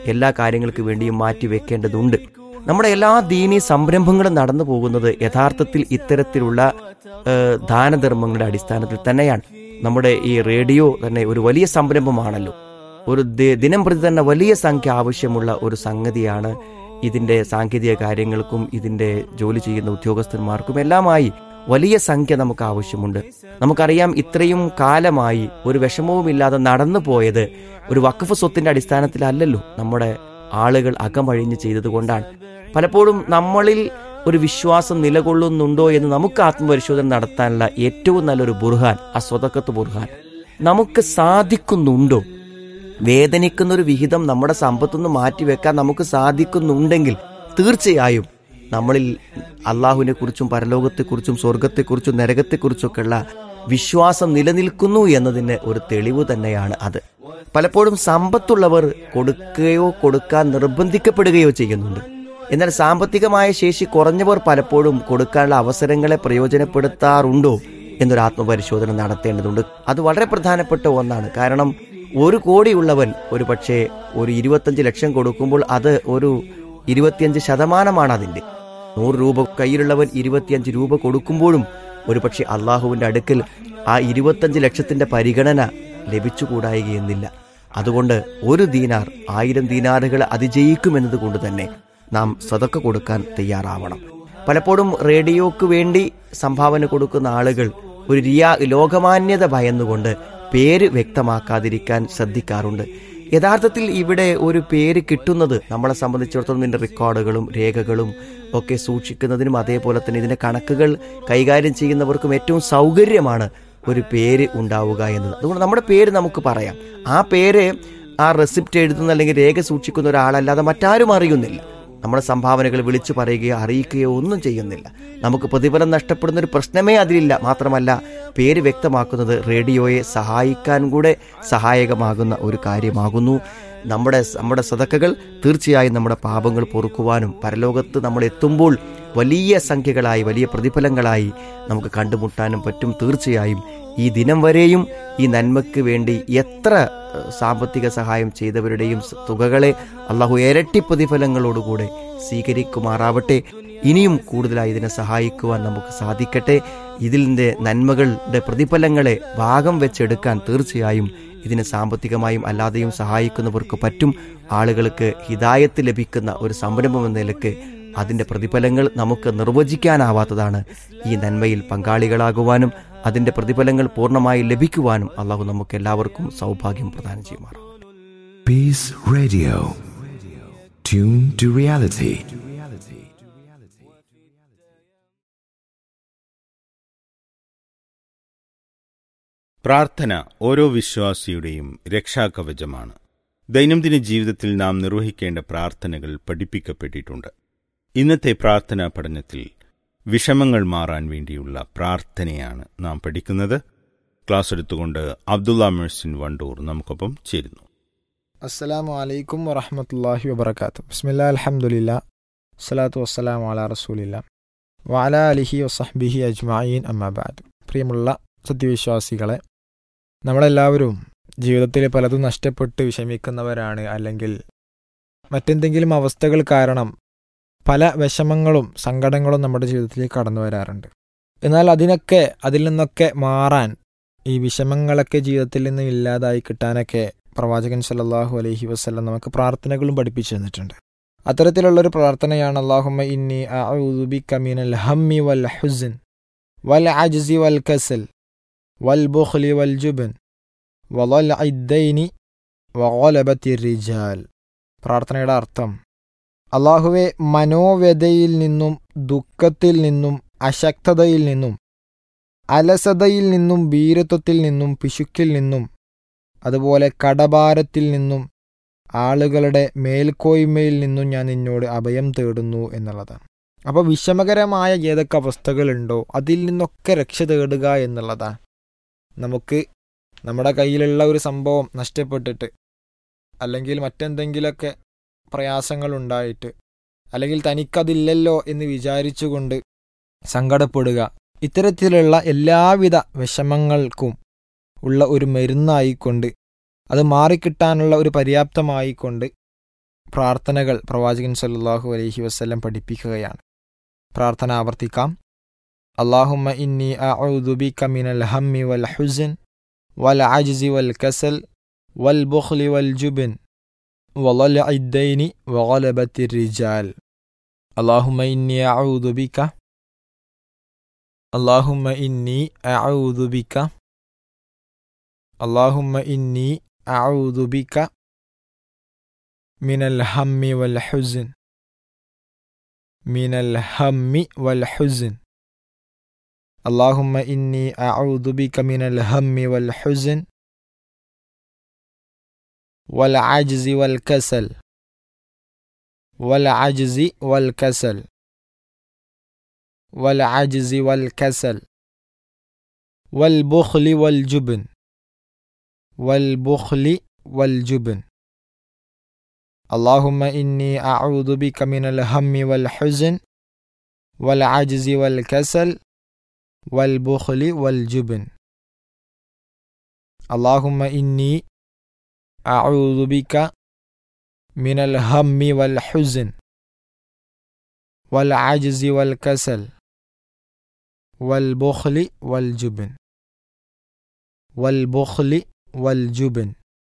എല്ലാ കാര്യങ്ങൾക്ക് വേണ്ടിയും മാറ്റി വെക്കേണ്ടതുണ്ട് നമ്മുടെ എല്ലാ ദീനീ സംരംഭങ്ങളും നടന്നു പോകുന്നത് യഥാർത്ഥത്തിൽ ഇത്തരത്തിലുള്ള ഏഹ്, ദാനധർമ്മങ്ങളുടെ അടിസ്ഥാനത്തിൽ തന്നെയാണ് നമ്മുടെ ഈ റേഡിയോ തന്നെ ഒരു വലിയ സംരംഭമാണല്ലോ ഒരു ദി- ദിനം പ്രതി തന്നെ വലിയ സംഖ്യ ആവശ്യമുള്ള ഒരു സംഗതിയാണ് ഇതിന്റെ സാങ്കേതിക കാര്യങ്ങൾക്കും ഇതിന്റെ ജോലി ചെയ്യുന്ന ഉദ്യോഗസ്ഥന്മാർക്കും എല്ലാമായി വലിയ സംഖ്യ നമുക്ക് ആവശ്യമുണ്ട് നമുക്കറിയാം ഇത്രയും കാലമായി ഒരു വിഷമവുമില്ലാതെ നടന്നു പോയത് ഒരു വഖഫ് സ്വത്തിന്റെ അടിസ്ഥാനത്തിലല്ലല്ലോ നമ്മുടെ ആളുകൾ അകമഴിഞ്ഞ് ചെയ്തതുകൊണ്ടാണ് പലപ്പോഴും നമ്മളിൽ ഒരു വിശ്വാസം നിലകൊള്ളുന്നുണ്ടോ എന്ന് നമുക്ക് ആത്മപരിശോധന നടത്താനുള്ള ഏറ്റവും നല്ലൊരു ബുർഹാൻ ആ സ്വതക്കത്ത് ബുർഹാൻ നമുക്ക് സാധിക്കുന്നുണ്ടോ വേദനിക്കുന്ന ഒരു വിഹിതം നമ്മുടെ സമ്പത്തുനിന്ന് മാറ്റിവെക്കാൻ നമുക്ക് സാധിക്കുന്നുണ്ടെങ്കിൽ തീർച്ചയായും നമ്മളിൽ അള്ളാഹുവിനെ കുറിച്ചും പരലോകത്തെക്കുറിച്ചും സ്വർഗത്തെക്കുറിച്ചും നരകത്തെക്കുറിച്ചൊക്കെയുള്ള വിശ്വാസം നിലനിൽക്കുന്നു എന്നതിന് ഒരു തെളിവ് തന്നെയാണ് അത് പലപ്പോഴും സമ്പത്തുള്ളവർ കൊടുക്കുകയോ കൊടുക്കാൻ നിർബന്ധിക്കപ്പെടുകയോ ചെയ്യുന്നുണ്ട് എന്നാൽ സാമ്പത്തികമായ ശേഷി കുറഞ്ഞവർ പലപ്പോഴും കൊടുക്കാനുള്ള അവസരങ്ങളെ പ്രയോജനപ്പെടുത്താറുണ്ടോ എന്നൊരു ആത്മപരിശോധന നടത്തേണ്ടതുണ്ട് അത് വളരെ പ്രധാനപ്പെട്ട ഒന്നാണ് കാരണം ഒരു കോടിയുള്ളവൻ ഒരു പക്ഷേ ഒരു ഇരുപത്തഞ്ച് ലക്ഷം കൊടുക്കുമ്പോൾ അത് ഒരു ഇരുപത്തിയഞ്ച് ശതമാനമാണ് അതിൻ്റെ നൂറ് രൂപ കയ്യിലുള്ളവൻ ഇരുപത്തിയഞ്ച് രൂപ കൊടുക്കുമ്പോഴും ഒരു പക്ഷേ അള്ളാഹുവിൻ്റെ അടുക്കൽ ആ ഇരുപത്തഞ്ച് ലക്ഷത്തിന്റെ പരിഗണന ലഭിച്ചുകൂടായികയെന്നില്ല അതുകൊണ്ട് ഒരു ദീനാർ ആയിരം ദീനാറുകൾ അതിജയിക്കുമെന്നത് കൊണ്ട് തന്നെ നാം സ്വതക്ക കൊടുക്കാൻ തയ്യാറാവണം പലപ്പോഴും റേഡിയോക്ക് വേണ്ടി സംഭാവന കൊടുക്കുന്ന ആളുകൾ ഒരു റിയാ ലോകമാന്യത ഭയന്നുകൊണ്ട് പേര് വ്യക്തമാക്കാതിരിക്കാൻ ശ്രദ്ധിക്കാറുണ്ട് യഥാർത്ഥത്തിൽ ഇവിടെ ഒരു പേര് കിട്ടുന്നത് നമ്മളെ സംബന്ധിച്ചിടത്തോളം ഇതിന്റെ റെക്കോർഡുകളും രേഖകളും ഒക്കെ സൂക്ഷിക്കുന്നതിനും അതേപോലെ തന്നെ ഇതിന്റെ കണക്കുകൾ കൈകാര്യം ചെയ്യുന്നവർക്കും ഏറ്റവും സൗകര്യമാണ് ഒരു പേര് ഉണ്ടാവുക എന്നത് അതുകൊണ്ട് നമ്മുടെ പേര് നമുക്ക് പറയാം ആ പേര് ആ റെസിപ്റ്റ് എഴുതുന്ന അല്ലെങ്കിൽ രേഖ സൂക്ഷിക്കുന്ന ഒരാളല്ലാതെ മറ്റാരും അറിയുന്നില്ല നമ്മുടെ സംഭാവനകൾ വിളിച്ചു പറയുകയോ അറിയിക്കുകയോ ഒന്നും ചെയ്യുന്നില്ല നമുക്ക് പ്രതിഫലം നഷ്ടപ്പെടുന്ന ഒരു പ്രശ്നമേ അതിലില്ല മാത്രമല്ല പേര് വ്യക്തമാക്കുന്നത് റേഡിയോയെ സഹായിക്കാൻ കൂടെ സഹായകമാകുന്ന ഒരു കാര്യമാകുന്നു നമ്മുടെ നമ്മുടെ സതക്കകൾ തീർച്ചയായും നമ്മുടെ പാപങ്ങൾ പൊറുക്കുവാനും പരലോകത്ത് നമ്മൾ എത്തുമ്പോൾ വലിയ സംഖ്യകളായി വലിയ പ്രതിഫലങ്ങളായി നമുക്ക് കണ്ടുമുട്ടാനും പറ്റും തീർച്ചയായും ഈ ദിനം വരെയും ഈ നന്മയ്ക്ക് വേണ്ടി എത്ര ഏഹ്, സാമ്പത്തിക സഹായം ചെയ്തവരുടെയും സ- തുകകളെ അള്ളാഹു ഇരട്ടി പ്രതിഫലങ്ങളോടുകൂടെ സ്വീകരിക്കുമാറാവട്ടെ ഇനിയും കൂടുതലായി ഇതിനെ സഹായിക്കുവാൻ നമുക്ക് സാധിക്കട്ടെ ഇതിൻ്റെ നന്മകളുടെ പ്രതിഫലങ്ങളെ ഭാഗം വെച്ചെടുക്കാൻ തീർച്ചയായും ഇതിനെ സാമ്പത്തികമായും അല്ലാതെയും സഹായിക്കുന്നവർക്ക് പറ്റും ആളുകൾക്ക് ഹിതായത്ത് ലഭിക്കുന്ന ഒരു സംരംഭം എന്ന നിലക്ക് അതിൻ്റെ പ്രതിഫലങ്ങൾ നമുക്ക് നിർവചിക്കാനാവാത്തതാണ് ഈ നന്മയിൽ പങ്കാളികളാകുവാനും അതിൻ്റെ പ്രതിഫലങ്ങൾ പൂർണ്ണമായി ലഭിക്കുവാനും അള്ളാഹു നമുക്ക് എല്ലാവർക്കും സൗഭാഗ്യം പ്രദാനം ചെയ്യുമാറാം Peace Radio. Tune to reality. പ്രാർത്ഥന ഓരോ വിശ്വാസിയുടെയും രക്ഷാകവചമാണ് ദൈനംദിന ജീവിതത്തിൽ നാം നിർവഹിക്കേണ്ട പ്രാർത്ഥനകൾ പഠിപ്പിക്കപ്പെട്ടിട്ടുണ്ട് ഇന്നത്തെ പ്രാർത്ഥനാ പഠനത്തിൽ വിഷമങ്ങൾ മാറാൻ വേണ്ടിയുള്ള പ്രാർത്ഥനയാണ് നാം പഠിക്കുന്നത് ക്ലാസ് എടുത്തുകൊണ്ട് അബ്ദുള്ള മെഴ്സിൻ വണ്ടൂർ നമുക്കൊപ്പം ചേരുന്നു അസ്സലാമു അലൈക്കും വറഹമത്തല്ലാഹി വബർക്കാത്തു ബിസ്മില്ലാ അൽഹംദുലില്ല സ്വലാത്തു വസ്സലാം അല റസൂലില്ല വാല അലിഹി വസഹ്ബിഹി അജ്മായീൻ അമ്മാബാദ് പ്രിയമുള്ള സത്യവിശ്വാസികളെ നമ്മളെല്ലാവരും ജീവിതത്തിൽ പലതും നഷ്ടപ്പെട്ട് വിഷമിക്കുന്നവരാണ് അല്ലെങ്കിൽ മറ്റെന്തെങ്കിലും അവസ്ഥകൾ കാരണം പല വിഷമങ്ങളും സങ്കടങ്ങളും നമ്മുടെ ജീവിതത്തിലേക്ക് കടന്നു വരാറുണ്ട് എന്നാൽ അതിനൊക്കെ അതിൽ നിന്നൊക്കെ മാറാൻ ഈ വിഷമങ്ങളൊക്കെ ജീവിതത്തിൽ നിന്ന് ഇല്ലാതായി കിട്ടാനൊക്കെ പ്രവാചകൻ സല്ലല്ലാഹു അലൈഹി വസല്ലം നമുക്ക് പ്രാർത്ഥനകളും പഠിപ്പിച്ചു തന്നിട്ടുണ്ട് അത്തരത്തിലുള്ളൊരു പ്രാർത്ഥനയാണ് അള്ളാഹുമ്മ ഇന്നി അഊദു ബിക മിനൽ ഹമ്മി വൽ ഹുസ്ൻ വൽ അജ്സി വൽ കസൽ വൽ ബുഖ്ലി വൽ ജുബൻ വൽ ഇദ്ദൈനി വഗലബത്തി റിജാൽ പ്രാർത്ഥനയുടെ അർത്ഥം അള്ളാഹുവെ മനോവ്യതയിൽ നിന്നും ദുഃഖത്തിൽ നിന്നും അശക്തതയിൽ നിന്നും അലസതയിൽ നിന്നും ഭീരത്വത്തിൽ നിന്നും പിശുക്കിൽ നിന്നും അതുപോലെ കടഭാരത്തിൽ നിന്നും ആളുകളുടെ മേൽക്കോയ്മയിൽ നിന്നും ഞാൻ നിന്നോട് അഭയം തേടുന്നു എന്നുള്ളതാണ് അപ്പോൾ വിഷമകരമായ ഏതൊക്കെ അവസ്ഥകളുണ്ടോ അതിൽ നിന്നൊക്കെ രക്ഷ തേടുക എന്നുള്ളതാണ് നമുക്ക് നമ്മുടെ കയ്യിലുള്ള ഒരു സംഭവം നഷ്ടപ്പെട്ടിട്ട് അല്ലെങ്കിൽ മറ്റെന്തെങ്കിലുമൊക്കെ പ്രയാസങ്ങളുണ്ടായിട്ട് അല്ലെങ്കിൽ തനിക്കതില്ലല്ലോ എന്ന് വിചാരിച്ചുകൊണ്ട് സങ്കടപ്പെടുക ഇത്തരത്തിലുള്ള എല്ലാവിധ വിഷമങ്ങൾക്കും ഉള്ള ഒരു മരുന്നായിക്കൊണ്ട് അത് മാറിക്കിട്ടാനുള്ള ഒരു പര്യാപ്തമായിക്കൊണ്ട് പ്രാർത്ഥനകൾ പ്രവാചകൻ സല്ലല്ലാഹു അലൈഹി വസല്ലം പഠിപ്പിക്കുകയാണ് പ്രാർത്ഥന ആവർത്തിക്കാം അള്ളാഹുമ്മ ഇന്നി അഊദു ബിക മിനൽ ഹമ്മി വൽ ഹുസൻ വൽ അജ്സി വൽ കസൽ വൽ ബുഖ്ലി വൽ ജുബൻ وضلع الدين وغلبة الرجال اللهم إني أعوذ بك اللهم إني أعوذ بك اللهم إني أعوذ بك من الهم والحزن من الهم والحزن اللهم إني أعوذ بك من الهم والحزن والعجز والكسل والعجز والكسل والعجز والكسل والبخل والجبن والبخل والجبن اللهم إني أعوذ بك من الهم والحزن والعجز والكسل والبخل والجبن اللهم إني أعوذ بك من الهم والحزن والعجز والكسل والبخل والجبن والبخل والجبن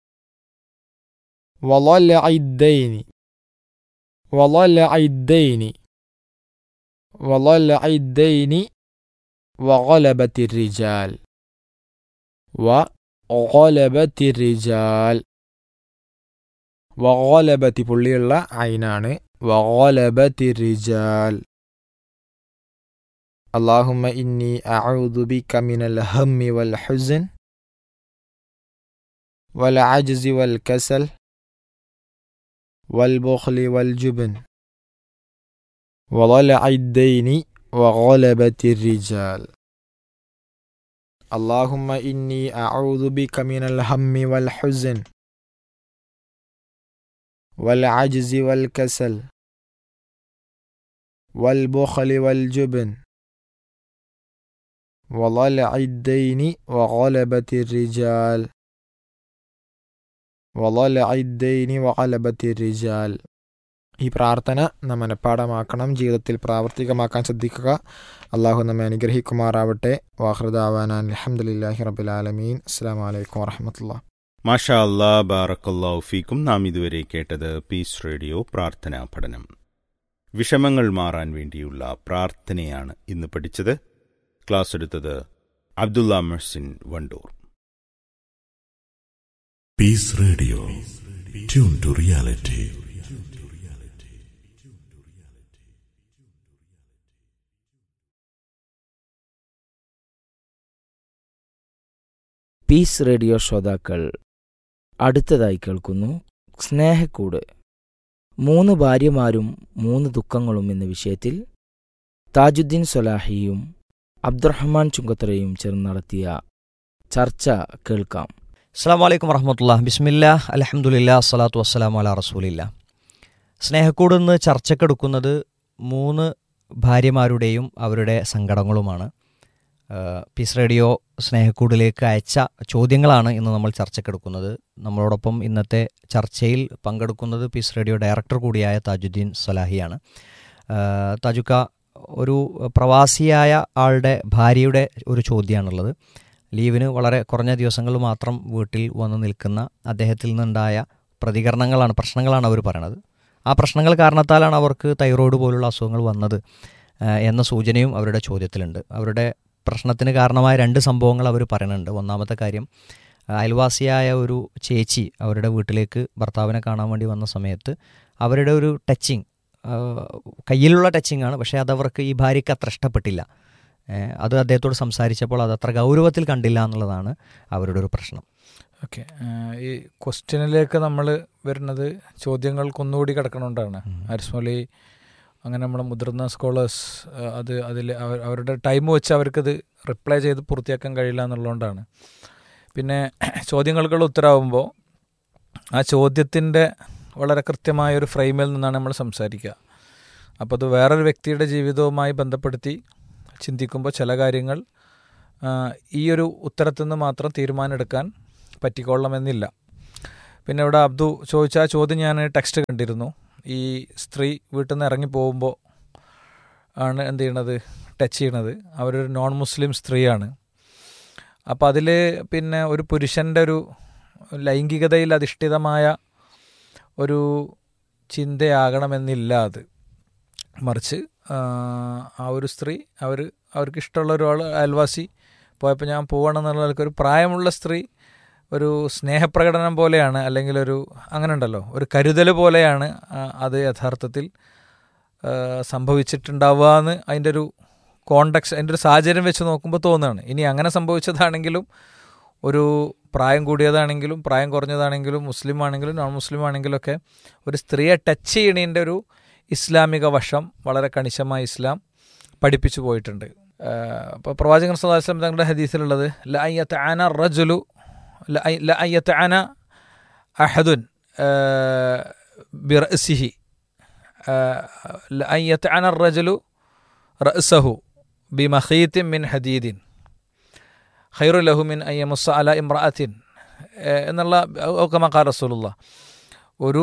وضلع الدين وضلع الدين وضلع الدين وغلبة الرجال وغلبة الرجال വഗോലബത്തി പുള്ളിയുള്ള ഐനാണ് വഗോലബത്തി റിജാൽ اللهم إني أعوذ بك من الهم والحزن والعجز والكسل والبخل والجبن وضلع الدين وغلبة الرجال اللهم إني أعوذ بك من الهم والحزن والعجز والكسل والبخل والجبن وضلع الدين وغلبة الرجال وضلع الدين وغلبة الرجال ഈ പ്രാർത്ഥന നാം മനഃപ്പാടമാക്കണം ജീവിതത്തിൽ പ്രാവർത്തികമാക്കാൻ ശ്രദ്ധിക്കുക അള്ളാഹു നമ്മെ അനുഗ്രഹിക്കുമാറാവട്ടെ വാഹൃദാവാൻ അലഹമുല്ലാഹി റബുലാലമീൻ അസ്സാം വലൈക്കും വാഹമത്തുള്ള മാഷാ അല്ലാ ബാറക്കല്ലാഹു ഫീക്കും നാം ഇതുവരെ കേട്ടത് പീസ് റേഡിയോ പ്രാർത്ഥനാ പഠനം വിഷമങ്ങൾ മാറാൻ വേണ്ടിയുള്ള പ്രാർത്ഥനയാണ് ഇന്ന് പഠിച്ചത് ക്ലാസ് എടുത്തത് Abdulla Mehsin Wandoor Peace Radio. Tune to reality. Peace radio ശ്രോതാക്കൾ അടുത്തതായി കേൾക്കുന്നു സ്നേഹക്കൂട് മൂന്ന് ഭാര്യമാരും മൂന്ന് ദുഃഖങ്ങളും എന്ന വിഷയത്തിൽ താജുദ്ദീൻ സൊലാഹിയും അബ്ദുറഹ്മാൻ ചുങ്കത്തറയും ചേർന്ന് നടത്തിയ ചർച്ച കേൾക്കാം അസ്സാം വലൈക്കും വറഹമത്തുള്ള ബിസ്മില്ല അലഹമുല്ല അസ്സലാത്തു വസ്സലാം അല റസൂലില്ല സ്നേഹക്കൂട് നിന്ന് ചർച്ചക്കെടുക്കുന്നത് മൂന്ന് ഭാര്യമാരുടെയും അവരുടെ സങ്കടങ്ങളുമാണ് ഏഹ് പീസ് റേഡിയോ സ്നേഹക്കൂടിലേക്ക് അയച്ച ചോദ്യങ്ങളാണ് ഇന്ന് നമ്മൾ ചർച്ചക്കെടുക്കുന്നത് നമ്മളോടൊപ്പം ഇന്നത്തെ ചർച്ചയിൽ പങ്കെടുക്കുന്നത് പീസ് റേഡിയോ ഡയറക്ടർ കൂടിയായ താജുദ്ദീൻ സലാഹിയാണ് ഏഹ് താജുക്ക ഒരു പ്രവാസിയായ ആളുടെ ഭാര്യയുടെ ഒരു ചോദ്യമാണുള്ളത് ലീവിന് വളരെ കുറഞ്ഞ ദിവസങ്ങൾ മാത്രം വീട്ടിൽ വന്ന് നിൽക്കുന്ന അദ്ദേഹത്തിൽ നിന്നുണ്ടായ പ്രതികരണങ്ങളാണ് പ്രശ്നങ്ങളാണ് അവർ പറയണത് ആ പ്രശ്നങ്ങൾ കാരണത്താലാണ് അവർക്ക് തൈറോയ്ഡ് പോലുള്ള അസുഖങ്ങൾ വന്നത് ആ, എന്ന സൂചനയും അവരുടെ ചോദ്യത്തിലുണ്ട് അവരുടെ പ്രശ്നത്തിന് കാരണമായ രണ്ട് സംഭവങ്ങൾ അവർ പറയുന്നുണ്ട് ഒന്നാമത്തെ കാര്യം അയൽവാസിയായ ഒരു ചേച്ചി അവരുടെ വീട്ടിലേക്ക് ഭർത്താവിനെ കാണാൻ വേണ്ടി വന്ന സമയത്ത് അവരുടെ ഒരു ടച്ചിങ് കയ്യിലുള്ള ടച്ചിങ് ആണ് പക്ഷേ അതവർക്ക് ഈ ഭാര്യയ്ക്ക് അത്ര ഇഷ്ടപ്പെട്ടില്ല ഏഹ് അത് അദ്ദേഹത്തോട് സംസാരിച്ചപ്പോൾ അത് അത്ര ഗൗരവത്തിൽ കണ്ടില്ല എന്നുള്ളതാണ് അവരുടെ ഒരു പ്രശ്നം ഓക്കെ ഈ ക്വസ്റ്റ്യനിലേക്ക് നമ്മൾ വരുന്നത് ചോദ്യങ്ങൾക്ക് ഒന്നുകൂടി കിടക്കണോണ്ടാണ് ആരിസ്മലി അങ്ങനെ നമ്മൾ മുതിർന്ന സ്കോളേഴ്സ് അത് അതിൽ അവരുടെ ടൈം വെച്ച് അവർക്കത് റിപ്ലൈ ചെയ്ത് പൂർത്തിയാക്കാൻ കഴിയില്ല എന്നുള്ളതുകൊണ്ടാണ് പിന്നെ ചോദ്യങ്ങൾക്കുള്ള ഉത്തരവാകുമ്പോൾ ആ ചോദ്യത്തിൻ്റെ വളരെ കൃത്യമായ ഒരു ഫ്രെയിമിൽ നിന്നാണ് നമ്മൾ സംസാരിക്കുക അപ്പോൾ അത് വേറൊരു വ്യക്തിയുടെ ജീവിതവുമായി ബന്ധപ്പെടുത്തി ചിന്തിക്കുമ്പോൾ ചില കാര്യങ്ങൾ ആ, ഈ ഒരു ഉത്തരത്തിൽ നിന്ന് മാത്രം തീരുമാനമെടുക്കാൻ പറ്റിക്കൊള്ളണമെന്നില്ല പിന്നെ ഇവിടെ അബ്ദു ചോദിച്ച ആ ചോദ്യം ഞാൻ ടെക്സ്റ്റ് കണ്ടിരുന്നു ഈ സ്ത്രീ വീട്ടിൽ നിന്ന് ഇറങ്ങി പോകുമ്പോൾ ആണ് എന്ത് ചെയ്യണത് ടച്ച് ചെയ്യണത് അവരൊരു നോൺ മുസ്ലിം സ്ത്രീയാണ് അപ്പോൾ അതിൽ പിന്നെ ഒരു പുരുഷൻ്റെ ഒരു ലൈംഗികതയിൽ അധിഷ്ഠിതമായ ഒരു ചിന്തയാകണമെന്നില്ല അത് മറിച്ച് ആ, ആ ഒരു സ്ത്രീ അവർ അവർക്ക് ഇഷ്ടമുള്ള ഒരാൾ അയൽവാസി പോയപ്പോൾ ഞാൻ പോകണമെന്നുള്ള നിലയ്ക്ക് ഒരു പ്രായമുള്ള സ്ത്രീ ഒരു സ്നേഹപ്രകടനം പോലെയാണ് അല്ലെങ്കിൽ ഒരു അങ്ങനെ ഉണ്ടല്ലോ ഒരു കരുതൽ പോലെയാണ് ആ, അത് യഥാർത്ഥത്തിൽ ആ, സംഭവിച്ചിട്ടുണ്ടാവുക എന്ന് അതിൻ്റെ ഒരു കോണ്ടക്സ് അതിൻ്റെ ഒരു സാഹചര്യം വെച്ച് നോക്കുമ്പോൾ തോന്നുകയാണ് ഇനി അങ്ങനെ സംഭവിച്ചതാണെങ്കിലും ഒരു പ്രായം കൂടിയതാണെങ്കിലും പ്രായം കുറഞ്ഞതാണെങ്കിലും മുസ്ലിം ആണെങ്കിലും നോൺ മുസ്ലിം ആണെങ്കിലും ഒക്കെ ഒരു സ്ത്രീയെ ടച്ച് ചെയ്യണതിൻ്റെ ഒരു ഇസ്ലാമിക വശം വളരെ കണിശമായി ഇസ്ലാം പഠിപ്പിച്ചു പോയിട്ടുണ്ട് അപ്പോൾ പ്രവാചകൻ സല്ലല്ലാഹു അലൈഹി വസല്ലം തങ്ങളുടെ ഹദീസിലുള്ളത് ല അയ്യത്ത് ആന റജുലു ല അയ്യത്ത് ആന അഹദുൻ ബിറസിഹി ല അയ്യത്ത് ആന റജുലു റഅസഹു ബിമഖീത്തിൻ മിൻ ഹദീദിൻ ഖൈറു ലഹു മിൻ അയ്യമുസ അല ഇമ്രാത്തിൻ എന്നുള്ള ഔക്കമക്കാർ റസൂലുള്ള ഒരു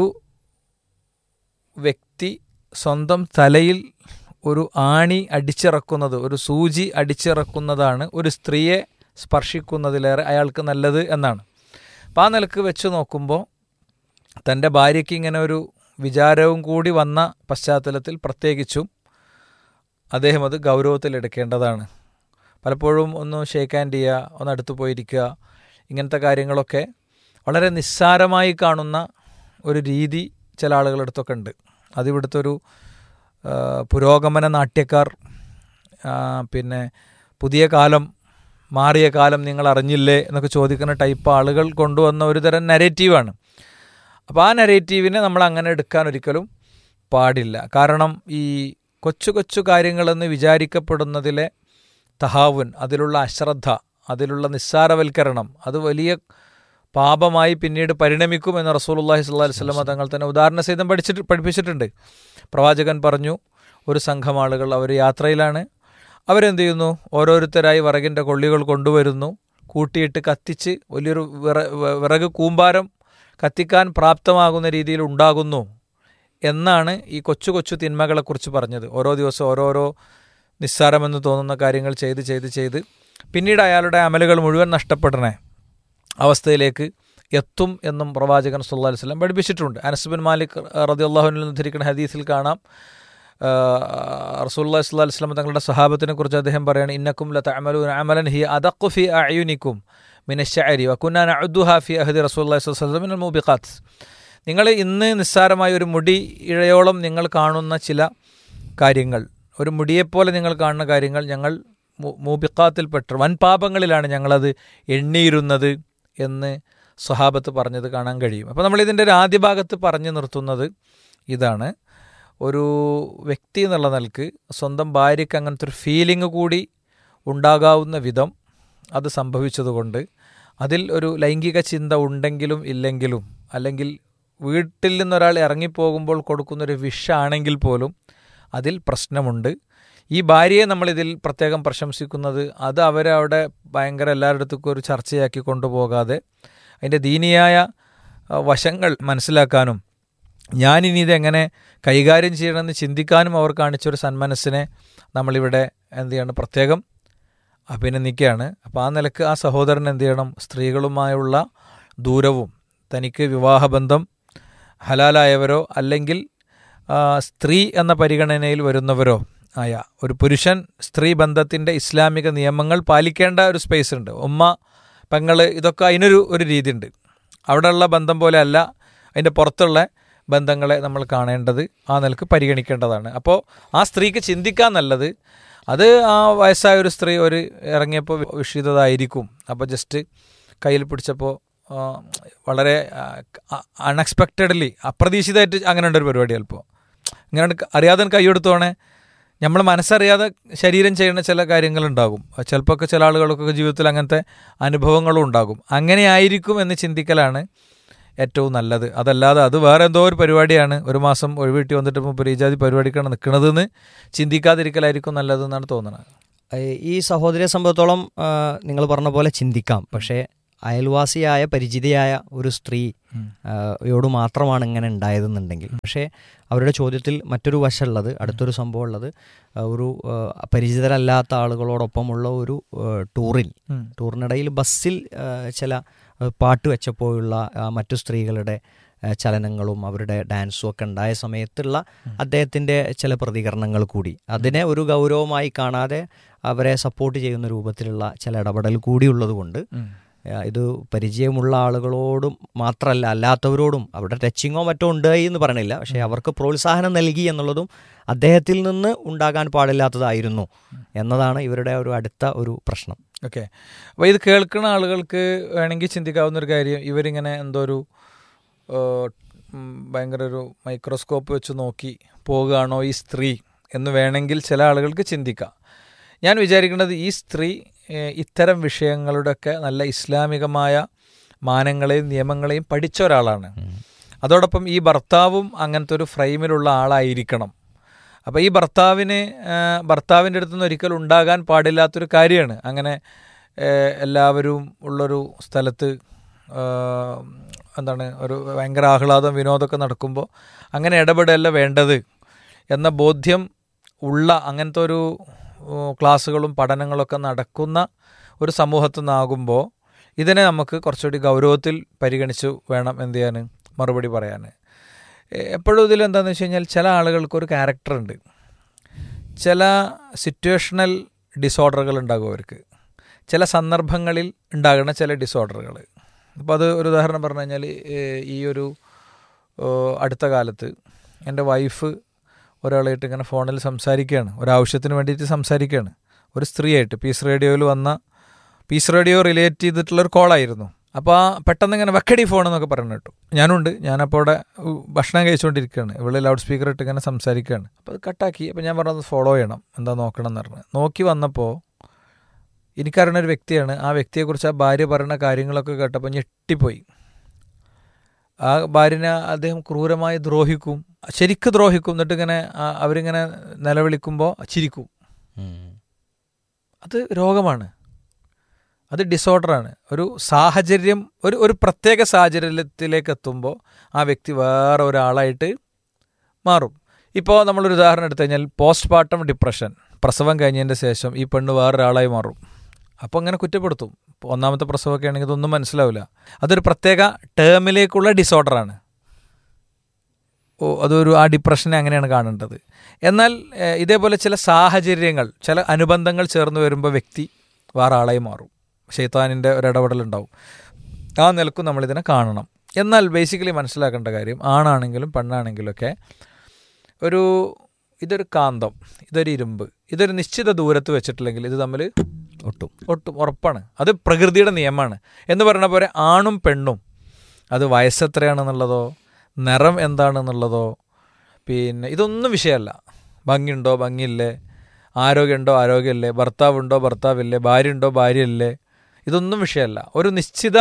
വ്യക്തി സ്വന്തം തലയിൽ ഒരു ആണി അടിച്ചിറക്കുന്നത് ഒരു സൂചി അടിച്ചിറക്കുന്നതാണ് ഒരു സ്ത്രീയെ സ്പർശിക്കുന്നതിലേറെ അയാൾക്ക് നല്ലത് എന്നാണ് അപ്പം ആ നിലക്ക് വെച്ച് നോക്കുമ്പോൾ തൻ്റെ ഭാര്യയ്ക്ക് ഇങ്ങനെ ഒരു വിചാരവും കൂടി വന്ന പശ്ചാത്തലത്തിൽ പ്രത്യേകിച്ചും അദ്ദേഹം അത് ഗൗരവത്തിലെടുക്കേണ്ടതാണ് പലപ്പോഴും ഒന്ന് ഷേക്ക് ഹാൻഡ് ചെയ്യുക ഒന്ന് അടുത്ത് പോയിരിക്കുക ഇങ്ങനത്തെ കാര്യങ്ങളൊക്കെ വളരെ നിസ്സാരമായി കാണുന്ന ഒരു രീതി ചില ആളുകളുടെ അടുത്തൊക്കെ ഉണ്ട് അതിവിടുത്തെ ഒരു ആ, പുരോഗമന നാട്യക്കാർ ആ, പിന്നെ പുതിയ കാലം മാറിയ കാലം നിങ്ങൾ അറിഞ്ഞില്ലേ എന്നൊക്കെ ചോദിക്കുന്ന ടൈപ്പ് ആളുകൾ കൊണ്ടുവന്ന ഒരു തരം നരേറ്റീവാണ് അപ്പോൾ ആ നരേറ്റീവിനെ നമ്മൾ അങ്ങനെ എടുക്കാൻ ഒരിക്കലും പാടില്ല കാരണം ഈ കൊച്ചു കൊച്ചു കാര്യങ്ങളെന്ന് വിചാരിക്കപ്പെടുന്നതിലെ തഹാവുൻ അതിലുള്ള അശ്രദ്ധ അതിലുള്ള നിസ്സാരവൽക്കരണം അത് വലിയ പാപമായി പിന്നീട് പരിണമിക്കും എന്ന് റസൂലുള്ളാഹി സ്വല്ലല്ലാഹി അലൈഹി വസല്ലമ തങ്ങൾ തന്നെ ഉദാഹരണ സഹിതം പഠിച്ചിട്ട് പഠിപ്പിച്ചിട്ടുണ്ട് പ്രവാചകൻ പറഞ്ഞു ഒരു സംഘം ആളുകൾ അവർ യാത്രയിലാണ് അവരെന്ത് ചെയ്യുന്നു ഓരോരുത്തരായി വിറകിൻ്റെ കൊള്ളികൾ കൊണ്ടുവരുന്നു കൂട്ടിയിട്ട് കത്തിച്ച് വലിയൊരു വിറ വ- വിറക് കൂമ്പാരം കത്തിക്കാൻ പ്രാപ്തമാകുന്ന രീതിയിൽ ഉണ്ടാകുന്നു എന്നാണ് ഈ കൊച്ചു കൊച്ചു തിന്മകളെക്കുറിച്ച് പറഞ്ഞത് ഓരോ ദിവസം ഓരോരോ നിസ്സാരമെന്ന് തോന്നുന്ന കാര്യങ്ങൾ ചെയ്ത് ചെയ്ത് ചെയ്ത് പിന്നീട് അയാളുടെ അമലുകൾ മുഴുവൻ നഷ്ടപ്പെടണേ അവസ്ഥയിലേക്ക് എത്തും എന്നും പ്രവാചകൻ സല്ലല്ലാഹു അലൈഹി വസല്ലം പഠിപ്പിച്ചിട്ടുണ്ട് അനസ്ബിൻ മാലിക് റളിയല്ലാഹുവിൽ നിന്ന് ധരിക്കുന്ന ഹദീസിൽ കാണാം റസൂല്ലാ സ്വല്ലല്ലാഹു അലൈഹി വസല്ലം തങ്ങളുടെ സഹാബത്തിനെ കുറിച്ച് അദ്ദേഹം പറയാണ് ഇന്നക്കും ല തഅമലൂന അമലൻ ഹി അദഖു ഫി അഅയുനിക്കും മിന അശ്ശഅരി വകുന്നാ നഅദ്ദുഹാ ഫി അഹദി റസൂലുള്ളാഹി സ്വല്ലല്ലാഹു അലൈഹി വസല്ലം മിനൽ മൂബിഖാത്ത് നിങ്ങൾ ഇന്ന് നിസ്സാരമായ ഒരു മുടി ഇഴയോളം നിങ്ങൾ കാണുന്ന ചില കാര്യങ്ങൾ ഒരു മുടിയെപ്പോലെ നിങ്ങൾ കാണുന്ന കാര്യങ്ങൾ ഞങ്ങൾ മു- മൂബിഖാത്തിൽപ്പെട്ട വൻ പാപങ്ങളിലാണ് ഞങ്ങളത് എണ്ണിയിരുന്നത് എന്ന് സ്വഹാബത്ത് പറഞ്ഞത് കാണാൻ കഴിയും അപ്പോൾ നമ്മൾ ഇതിൻ്റെ ഒരു ആദ്യ ഭാഗത്ത് പറഞ്ഞു നിർത്തുന്നത് ഇതാണ് ഒരു വ്യക്തി എന്നുള്ള നിലക്ക് സ്വന്തം ഭാര്യയ്ക്ക് അങ്ങനത്തെ ഒരു ഫീലിംഗ് കൂടി ഉണ്ടാകാവുന്ന വിധം അത് സംഭവിച്ചതുകൊണ്ട് അതിൽ ഒരു ലൈംഗിക ചിന്ത ഉണ്ടെങ്കിലും ഇല്ലെങ്കിലും അല്ലെങ്കിൽ വീട്ടിൽ നിന്നൊരാൾ ഇറങ്ങിപ്പോകുമ്പോൾ കൊടുക്കുന്നൊരു വിഷാണെങ്കിൽ പോലും അതിൽ പ്രശ്നമുണ്ട് ഈ ഭാര്യയെ നമ്മളിതിൽ പ്രത്യേകം പ്രശംസിക്കുന്നത് അത് അവരെ അവിടെ ഭയങ്കര എല്ലാവരുടെ അടുത്തേക്കും ഒരു ചർച്ചയാക്കി കൊണ്ടുപോകാതെ അതിൻ്റെ ദീനിയായ ആ, വശങ്ങൾ മനസ്സിലാക്കാനും ഞാനിനി ഇതെങ്ങനെ കൈകാര്യം ചെയ്യണമെന്ന് ചിന്തിക്കാനും അവർ കാണിച്ചൊരു സന്മനസ്സിനെ നമ്മളിവിടെ എന്ത് ചെയ്യണം പ്രത്യേകം അഭിനന്ദിക്കുകയാണ് അപ്പോൾ ആ നിലക്ക് ആ സഹോദരൻ എന്ത് ചെയ്യണം സ്ത്രീകളുമായുള്ള ദൂരവും തനിക്ക് വിവാഹബന്ധം ഹലാലായവരോ അല്ലെങ്കിൽ ആ, സ്ത്രീ എന്ന പരിഗണനയിൽ വരുന്നവരോ ആയ ഒരു പുരുഷൻ സ്ത്രീ ബന്ധത്തിൻ്റെ ഇസ്ലാമിക നിയമങ്ങൾ പാലിക്കേണ്ട ഒരു സ്പേസ് ഉണ്ട് ഉമ്മ പെങ്ങള് ഇതൊക്കെ അതിനൊരു ഒരു രീതിയുണ്ട് അവിടെയുള്ള ബന്ധം പോലെ അല്ല അതിൻ്റെ പുറത്തുള്ള ബന്ധങ്ങളെ നമ്മൾ കാണേണ്ടത് ആ നിലക്ക് പരിഗണിക്കേണ്ടതാണ് അപ്പോൾ ആ സ്ത്രീക്ക് ചിന്തിക്കാൻ നല്ലത് അത് ആ വയസ്സായ ഒരു സ്ത്രീ ഒരു ഇറങ്ങിയപ്പോൾ വിഷീതതായിരിക്കും അപ്പോൾ ജസ്റ്റ് കയ്യിൽ പിടിച്ചപ്പോൾ ആ, വളരെ അൺഎക്സ്പെക്റ്റഡ്ലി അപ്രതീക്ഷിതമായിട്ട് അങ്ങനെ ഉണ്ട് ഒരു പരിപാടി ചിലപ്പോൾ ഇങ്ങനെ അറിയാതെ കൈയെടുത്തോണേ നമ്മൾ മനസ്സറിയാതെ ശരീരം ചെയ്യുന്ന ചില കാര്യങ്ങളുണ്ടാകും ചിലപ്പോൾ ഒക്കെ ചില ആളുകൾക്കൊക്കെ ജീവിതത്തിൽ അങ്ങനത്തെ അനുഭവങ്ങളും ഉണ്ടാകും അങ്ങനെ ആയിരിക്കും എന്ന് ചിന്തിക്കലാണ് ഏറ്റവും നല്ലത് അതല്ലാതെ അത് വേറെ എന്തോ ഒരു പരിപാടിയാണ് ഒരു മാസം ഒഴിവിട്ടി വന്നിട്ട് ഇപ്പോൾ ഈജാതി പരിപാടിക്കാണ് നിൽക്കുന്നതെന്ന് ചിന്തിക്കാതിരിക്കലായിരിക്കും നല്ലതെന്നാണ് തോന്നുന്നത് ഏഹ് ഈ സഹോദരിയെ സംബന്ധിച്ചോളം നിങ്ങൾ പറഞ്ഞ പോലെ ചിന്തിക്കാം പക്ഷേ അയൽവാസിയായ പരിചിതയായ ഒരു സ്ത്രീ യോട് മാത്രമാണ് ഇങ്ങനെ ഉണ്ടായതെന്നുണ്ടെങ്കിൽ പക്ഷേ അവരുടെ ചോദ്യത്തിൽ മറ്റൊരു വശമുള്ളത് അടുത്തൊരു സംഭവം ഉള്ളത് ആ, ഒരു ആ, പരിചിതരല്ലാത്ത ആളുകളോടൊപ്പമുള്ള ഒരു ആ, ടൂറിൽ ഉം. ടൂറിനിടയിൽ ബസ്സിൽ ആ, ചില ആ, പാട്ട് വെച്ചപ്പോഴുള്ള ആ, മറ്റു സ്ത്രീകളുടെ ആ, ചലനങ്ങളും അവരുടെ ഡാൻസും ഒക്കെ ഉണ്ടായ സമയത്തുള്ള അദ്ദേഹത്തിൻ്റെ ചില പ്രതികരണങ്ങൾ കൂടി അതിനെ ഒരു ഗൗരവമായി കാണാതെ അവരെ സപ്പോർട്ട് ചെയ്യുന്ന രൂപത്തിലുള്ള ചില ഇടപെടൽ കൂടിയുള്ളത് കൊണ്ട് ഉം. ആ, ഇത് പരിചയമുള്ള ആളുകളോടും മാത്രമല്ല അല്ലാത്തവരോടും അവരുടെ ടച്ചിങ്ങോ മറ്റോ ഉണ്ട് എന്ന് പറയണില്ല പക്ഷേ അവർക്ക് പ്രോത്സാഹനം നൽകി എന്നുള്ളതും അദ്ദേഹത്തിൽ നിന്ന് ഉണ്ടാകാൻ പാടില്ലാത്തതായിരുന്നു എന്നതാണ് ഇവരുടെ ഒരു അടുത്ത ഒരു പ്രശ്നം ഓക്കെ അപ്പോൾ ഇത് കേൾക്കുന്ന ആളുകൾക്ക് വേണമെങ്കിൽ ചിന്തിക്കാവുന്ന ഒരു കാര്യം ഇവരിങ്ങനെ എന്തോ ഒരു ഏഹ്, ഉം, ഭയങ്കര ഒരു മൈക്രോസ്കോപ്പ് വെച്ച് നോക്കി പോകുകയാണോ ഈ സ്ത്രീ എന്ന് വേണമെങ്കിൽ ചില ആളുകൾക്ക് ചിന്തിക്കാം ഞാൻ വിചാരിക്കുന്നത് ഈ സ്ത്രീ ഏഹ്, ഇത്തരം വിഷയങ്ങളുടെയൊക്കെ നല്ല ഇസ്ലാമികമായ മാനങ്ങളെയും നിയമങ്ങളെയും പഠിച്ച ഒരാളാണ് അതോടൊപ്പം ഈ ഭർത്താവും അങ്ങനത്തെ ഒരു ഫ്രെയിമിലുള്ള ആളായിരിക്കണം അപ്പോൾ ഈ ഭർത്താവിന് ആ, ഭർത്താവിൻ്റെ അടുത്ത് നിന്ന് ഒരിക്കലും ഉണ്ടാകാൻ പാടില്ലാത്തൊരു കാര്യമാണ് അങ്ങനെ ഏ, എല്ലാവരും ഉള്ളൊരു സ്ഥലത്ത് ആ, എന്താണ് ഒരു ഭയങ്കര ആഹ്ലാദം വിനോദമൊക്കെ നടക്കുമ്പോൾ അങ്ങനെ ഇടപെടല്ല വേണ്ടത് എന്ന ബോധ്യം ഉള്ള അങ്ങനത്തെ ഒരു ഓ, ക്ലാസ്സുകളും പഠനങ്ങളൊക്കെ നടക്കുന്ന ഒരു സമൂഹത്തിൽ നിന്നാകുമ്പോൾ ഇതിനെ നമുക്ക് കുറച്ചുകൂടി ഗൗരവത്തിൽ പരിഗണിച്ച് വേണം എന്ത് ചെയ്യാൻ മറുപടി പറയാൻ എ- എപ്പോഴും ഇതിൽ എന്താണെന്ന് വെച്ച് കഴിഞ്ഞാൽ ചില ആളുകൾക്ക് ഒരു ക്യാരക്ടർ ഉണ്ട് ചില സിറ്റുവേഷണൽ ഡിസോർഡറുകൾ ഉണ്ടാകും അവർക്ക് ചില സന്ദർഭങ്ങളിൽ ഉണ്ടാകുന്ന ചില ഡിസോർഡറുകൾ അപ്പോൾ അത് ഒരു ഉദാഹരണം പറഞ്ഞു കഴിഞ്ഞാൽ ഏഹ്, ഈ ഒരു ഏഹ്, അടുത്ത കാലത്ത് എൻ്റെ വൈഫ് ഒരാളായിട്ട് ഇങ്ങനെ ഫോണിൽ സംസാരിക്കുകയാണ് ഒരാവശ്യത്തിന് വേണ്ടിയിട്ട് സംസാരിക്കുകയാണ് ഒരു സ്ത്രീയായിട്ട് പീസ് റേഡിയോയിൽ വന്ന പീസ് റേഡിയോ റിലേറ്റ് ചെയ്തിട്ടുള്ളൊരു കോളായിരുന്നു അപ്പോൾ ആ പെട്ടെന്ന് ഇങ്ങനെ വെക്കടി ഫോൺ എന്നൊക്കെ പറഞ്ഞു കേട്ടു ഞാനുണ്ട് ഞാനപ്പോൾ അവിടെ ഉ, ഭക്ഷണം കഴിച്ചുകൊണ്ടിരിക്കുകയാണ് ഇവിടെ ലൗഡ് സ്പീക്കർ ഇട്ട് ഇങ്ങനെ സംസാരിക്കുകയാണ് അപ്പോൾ അത് കട്ടാക്കി അപ്പോൾ ഞാൻ പറഞ്ഞത് ഫോളോ ചെയ്യണം എന്താ നോക്കണം എന്ന് പറഞ്ഞു നോക്കി വന്നപ്പോൾ എനിക്കറിയുന്ന ഒരു വ്യക്തിയാണ് ആ വ്യക്തിയെക്കുറിച്ച് ആ ഭാര്യ പറയുന്ന കാര്യങ്ങളൊക്കെ കേട്ടപ്പോൾ ഞെട്ടിപ്പോയി ആ ഭാര്യനെ അദ്ദേഹം ക്രൂരമായി ദ്രോഹിക്കും ശരിക്ക് ദ്രോഹിക്കും എന്നിട്ട് ഇങ്ങനെ ആ- അവരിങ്ങനെ നിലവിളിക്കുമ്പോൾ ചിരിക്കും അത് രോഗമാണ് അത് ഡിസോർഡറാണ് ഒരു സാഹചര്യം ഒരു ഒരു പ്രത്യേക സാഹചര്യത്തിലേക്ക് എത്തുമ്പോൾ ആ വ്യക്തി വേറെ ഒരാളായിട്ട് മാറും ഇപ്പോൾ നമ്മളൊരു ഉദാഹരണം എടുത്തു കഴിഞ്ഞാൽ പോസ്റ്റ് പാർട്ടം ഡിപ്രഷൻ പ്രസവം കഴിഞ്ഞതിൻ്റെ ശേഷം ഈ പെണ്ണ് വേറൊരാളായി മാറും അപ്പോൾ അങ്ങനെ കുറ്റപ്പെടുത്തും ഇപ്പോൾ ഒന്നാമത്തെ പ്രസവമൊക്കെ ആണെങ്കിൽ ഇതൊന്നും മനസ്സിലാവില്ല അതൊരു പ്രത്യേക ടേമിലേക്കുള്ള ഡിസോർഡറാണ് ഓ അതൊരു ആ ഡിപ്രഷനെ അങ്ങനെയാണ് കാണേണ്ടത് എന്നാൽ ഏഹ്, ഇതേപോലെ ചില സാഹചര്യങ്ങൾ ചില അനുബന്ധങ്ങൾ ചേർന്ന് വരുമ്പോൾ വ്യക്തി വേറെ ആളായി മാറും ഷെയ്ത്താനിൻ്റെ ഒരു ഇടപെടലുണ്ടാവും ആ നിലക്കും നമ്മളിതിനെ കാണണം എന്നാൽ ബേസിക്കലി മനസ്സിലാക്കേണ്ട കാര്യം ആണാണെങ്കിലും പെണ്ണാണെങ്കിലും ഒക്കെ ഒരു ഇതൊരു കാന്തം ഇതൊരു ഇരുമ്പ് ഇതൊരു നിശ്ചിത ദൂരത്ത് വെച്ചിട്ടില്ലെങ്കിൽ ഇത് തമ്മിൽ ഒട്ടും ഒട്ടും ഉറപ്പാണ് അത് പ്രകൃതിയുടെ നിയമമാണ് എന്ന് പറഞ്ഞ പോലെ ആണും പെണ്ണും അത് വയസ്സെത്രയാണെന്നുള്ളതോ നിറം എന്താണെന്നുള്ളതോ പിന്നെ ഇതൊന്നും വിഷയമല്ല ഭംഗിയുണ്ടോ ഭംഗിയില്ലേ ആരോഗ്യമുണ്ടോ ആരോഗ്യമില്ലേ ഭർത്താവുണ്ടോ ഭർത്താവില്ലേ ഭാര്യയുണ്ടോ ഭാര്യയില്ലേ ഇതൊന്നും വിഷയമല്ല ഒരു നിശ്ചിത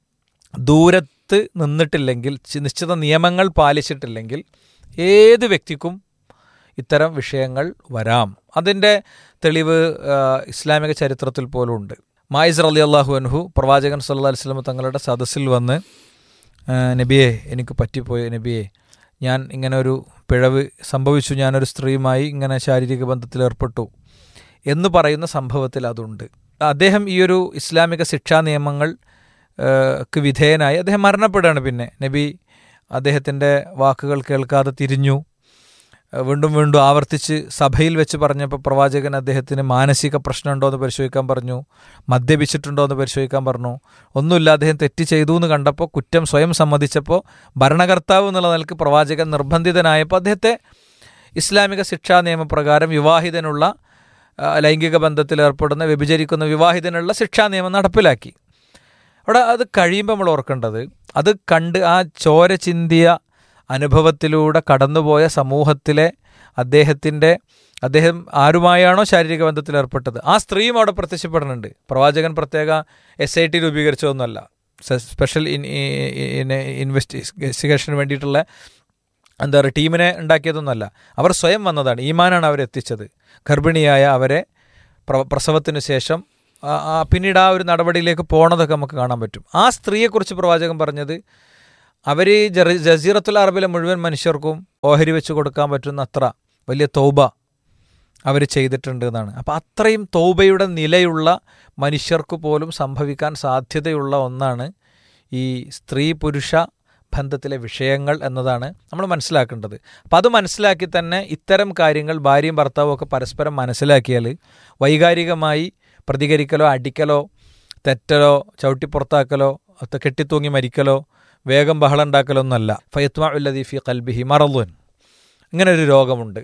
ദൂരത്ത് നിന്നിട്ടില്ലെങ്കിൽ ചി- നിശ്ചിത നിയമങ്ങൾ പാലിച്ചിട്ടില്ലെങ്കിൽ ഏത് വ്യക്തിക്കും ഇത്തരം വിഷയങ്ങൾ വരാം അതിൻ്റെ തെളിവ് ആ, ഇസ്ലാമിക ചരിത്രത്തിൽ പോലും ഉണ്ട് മായിസ് അലി അള്ളാഹു അൻഹു പ്രവാചകൻ സല്ലാ വസ്ലം തങ്ങളുടെ സദസ്സിൽ വന്ന് ആ, നബിയെ എനിക്ക് പറ്റിപ്പോയി നബിയെ ഞാൻ ഇങ്ങനെ ഒരു പിഴവ് സംഭവിച്ചു ഞാനൊരു സ്ത്രീയുമായി ഇങ്ങനെ ശാരീരിക ബന്ധത്തിൽ ഏർപ്പെട്ടു എന്ന് പറയുന്ന സംഭവത്തിൽ അതുണ്ട് അദ്ദേഹം ഈ ഒരു ഇസ്ലാമിക ശിക്ഷാ നിയമങ്ങൾ ആ, ക്ക് വിധേയനായി അദ്ദേഹം മരണപ്പെടുകയാണ് പിന്നെ നബി അദ്ദേഹത്തിൻ്റെ വാക്കുകൾ കേൾക്കാതെ തിരിഞ്ഞു ആ, വീണ്ടും വീണ്ടും ആവർത്തിച്ച് സഭയിൽ വെച്ച് പറഞ്ഞപ്പോൾ പ്രവാചകൻ അദ്ദേഹത്തിന് മാനസിക പ്രശ്നമുണ്ടോ എന്ന് പരിശോധിക്കാൻ പറഞ്ഞു മദ്യപിച്ചിട്ടുണ്ടോ എന്ന് പരിശോധിക്കാൻ പറഞ്ഞു ഒന്നുമില്ല അദ്ദേഹം തെറ്റ് ചെയ്തു എന്ന് കണ്ടപ്പോൾ കുറ്റം സ്വയം സമ്മതിച്ചപ്പോൾ ഭരണകർത്താവ് എന്നുള്ള നിലക്ക് പ്രവാചകൻ നിർബന്ധിതനായപ്പോൾ അദ്ദേഹത്തെ ഇസ്ലാമിക ശിക്ഷാ നിയമപ്രകാരം വിവാഹിതനുള്ള ആ, ലൈംഗിക ബന്ധത്തിൽ ഏർപ്പെടുന്ന വ്യഭിചരിക്കുന്ന വിവാഹിതനുള്ള ശിക്ഷാ നിയമം നടപ്പിലാക്കി അവിടെ അത് കഴിയുമ്പോൾ നമ്മൾ ഓർക്കേണ്ടത് അത് കണ്ട് ആ ചോര ചിന്തിയ അനുഭവത്തിലൂടെ കടന്നുപോയ സമൂഹത്തിലെ അദ്ദേഹത്തിൻ്റെ അദ്ദേഹം ആരുമായാണോ ശാരീരിക ബന്ധത്തിൽ ഏർപ്പെട്ടത് ആ സ്ത്രീയും അവിടെ പ്രത്യക്ഷപ്പെടുന്നുണ്ട് പ്രവാചകൻ പ്രത്യേക എസ് ഐ ടി രൂപീകരിച്ചതൊന്നുമല്ല സ- സ്പെഷ്യൽ ഇൻ ഇൻവെസ്റ്റിഗേഷന് വേണ്ടിയിട്ടുള്ള എന്താ പറയുക ടീമിനെ ഉണ്ടാക്കിയതൊന്നുമല്ല അവർ സ്വയം വന്നതാണ് ഈമാനാണ് അവരെത്തിച്ചത് ഗർഭിണിയായ അവരെ പ്ര- പ്രസവത്തിന് ശേഷം ആ- ആ പിന്നീട് ആ ഒരു നടപടിയിലേക്ക് പോണതൊക്കെ നമുക്ക് കാണാൻ പറ്റും ആ സ്ത്രീയെക്കുറിച്ച് പ്രവാചകൻ പറഞ്ഞത് അവർ ജസീറത്തുൽ അറബിലെ മുഴുവൻ മനുഷ്യർക്കും ഓഹരി വെച്ച് കൊടുക്കാൻ പറ്റുന്ന അത്ര വലിയ തൗബ അവർ ചെയ്തിട്ടുണ്ട് എന്നാണ് അപ്പോൾ അത്രയും തൗബയുടെ നിലയുള്ള മനുഷ്യർക്ക് പോലും സംഭവിക്കാൻ സാധ്യതയുള്ള ഒന്നാണ് ഈ സ്ത്രീ പുരുഷ ബന്ധത്തിലെ വിഷയങ്ങൾ എന്നതാണ് നമ്മൾ മനസ്സിലാക്കേണ്ടത് അപ്പോൾ അത് മനസ്സിലാക്കി തന്നെ ഇത്തരം കാര്യങ്ങൾ ഭാര്യയും ഭർത്താവും ഒക്കെ പരസ്പരം മനസ്സിലാക്കിയാൽ വൈകാരികമായി പ്രതികരിക്കലോ അടിക്കലോ തെറ്റലോ ചവിട്ടിപ്പുറത്താക്കലോ അത് കെട്ടിത്തൂങ്ങി മരിക്കലോ വേഗം ബഹളം ഉണ്ടാക്കലോ ഒന്നല്ല ഫയത്മാ ഉല്ലദി ഫി കൽബിഹി മറലുൻ ഇങ്ങനെ ഒരു രോഗമുണ്ട്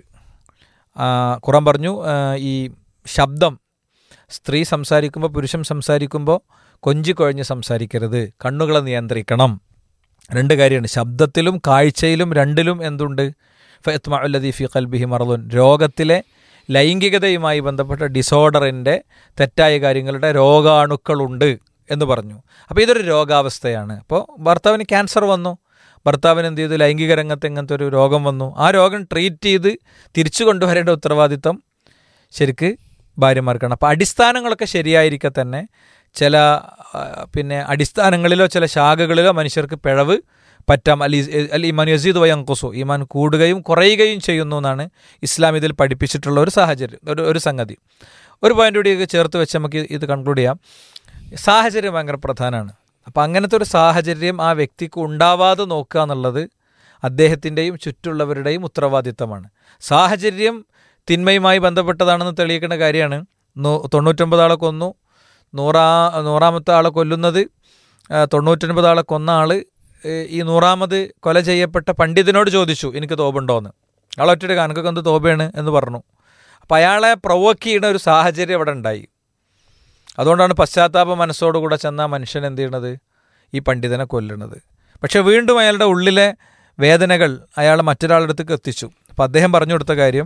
ആ, ഖുറാൻ പറഞ്ഞു ആ, ഈ ശബ്ദം സ്ത്രീ സംസാരിക്കുമ്പോൾ പുരുഷൻ സംസാരിക്കുമ്പോൾ കൊഞ്ചിക്കൊഴഞ്ഞ് സംസാരിക്കരുത് കണ്ണുകളെ നിയന്ത്രിക്കണം രണ്ട് കാര്യമാണ് ശബ്ദത്തിലും കാഴ്ചയിലും രണ്ടിലും എന്തുണ്ട് ഫയത്മാ ഉല്ലദി ഫി കൽബിഹി മറലുൻ രോഗത്തിലെ ലൈംഗികതയുമായി ബന്ധപ്പെട്ട ഡിസോർഡറിൻ്റെ തെറ്റായ കാര്യങ്ങളുടെ രോഗാണുക്കളുണ്ട് എന്ന് പറഞ്ഞു അപ്പോൾ ഇതൊരു രോഗാവസ്ഥയാണ് അപ്പോൾ ഭർത്താവിന് ക്യാൻസർ വന്നു ഭർത്താവിന് എന്ത് ചെയ്തു ലൈംഗിക രംഗത്ത് ഇങ്ങനത്തെ ഒരു രോഗം വന്നു ആ രോഗം ട്രീറ്റ് ചെയ്ത് തിരിച്ചു കൊണ്ടുവരേണ്ട ഉത്തരവാദിത്തം ശരിക്ക് ഭാര്യമാർക്കാണ് അപ്പോൾ അടിസ്ഥാനങ്ങളൊക്കെ ശരിയായിരിക്കെ തന്നെ ചില ആ, പിന്നെ അടിസ്ഥാനങ്ങളിലോ ചില ശാഖകളിലോ മനുഷ്യർക്ക് പിഴവ് പറ്റാം അൽ ഇസ്- അൽ ഇമാൻ യസീദ് വയങ്കുസു ഈമാൻ കൂടുകയും കുറയുകയും ചെയ്യുന്നു എന്നാണ് ഇസ്ലാം ഇതിൽ പഠിപ്പിച്ചിട്ടുള്ള ഒരു സാഹചര്യം ഒരു ഒരു സംഗതി ഒരു പോയിന്റ് കൂടി ചേർത്ത് വെച്ച് നമുക്ക് ഇത് കൺക്ലൂഡ് ചെയ്യാം സാഹചര്യം ഭയങ്കര പ്രധാനമാണ് അപ്പം അങ്ങനത്തെ ഒരു സാഹചര്യം ആ വ്യക്തിക്ക് ഉണ്ടാവാതെ നോക്കുക എന്നുള്ളത് അദ്ദേഹത്തിൻ്റെയും ചുറ്റുള്ളവരുടെയും ഉത്തരവാദിത്തമാണ് സാഹചര്യം തിന്മയുമായി ബന്ധപ്പെട്ടതാണെന്ന് തെളിയിക്കുന്ന കാര്യമാണ് നൂ- തൊണ്ണൂറ്റൊമ്പത് ആളെ കൊന്നു നൂറാ നൂറാമത്തെ ആളെ കൊല്ലുന്നത് ആ, തൊണ്ണൂറ്റൊൻപത് ആളെ കൊന്ന ആള് ഏ, ഈ നൂറാമത് കൊല ചെയ്യപ്പെട്ട പണ്ഡിതനോട് ചോദിച്ചു എനിക്ക് തോപുണ്ടോയെന്ന് അയാൾ ഒറ്റയുടെ കണക്കൊക്കെ എന്ത് തോപയാണ് എന്ന് പറഞ്ഞു അപ്പം അയാളെ പ്രൊവോക്ക് ചെയ്യുന്ന ഒരു സാഹചര്യം അവിടെ ഉണ്ടായി അതുകൊണ്ടാണ് പശ്ചാത്താപ മനസ്സോടുകൂടെ ചെന്ന ആ മനുഷ്യൻ എന്ത് ചെയ്യണത് ഈ പണ്ഡിതനെ കൊല്ലണത് പക്ഷെ വീണ്ടും അയാളുടെ ഉള്ളിലെ വേദനകൾ അയാളെ മറ്റൊരാളുടെ അടുത്തേക്ക് എത്തിച്ചു അപ്പം അദ്ദേഹം പറഞ്ഞു കൊടുത്ത കാര്യം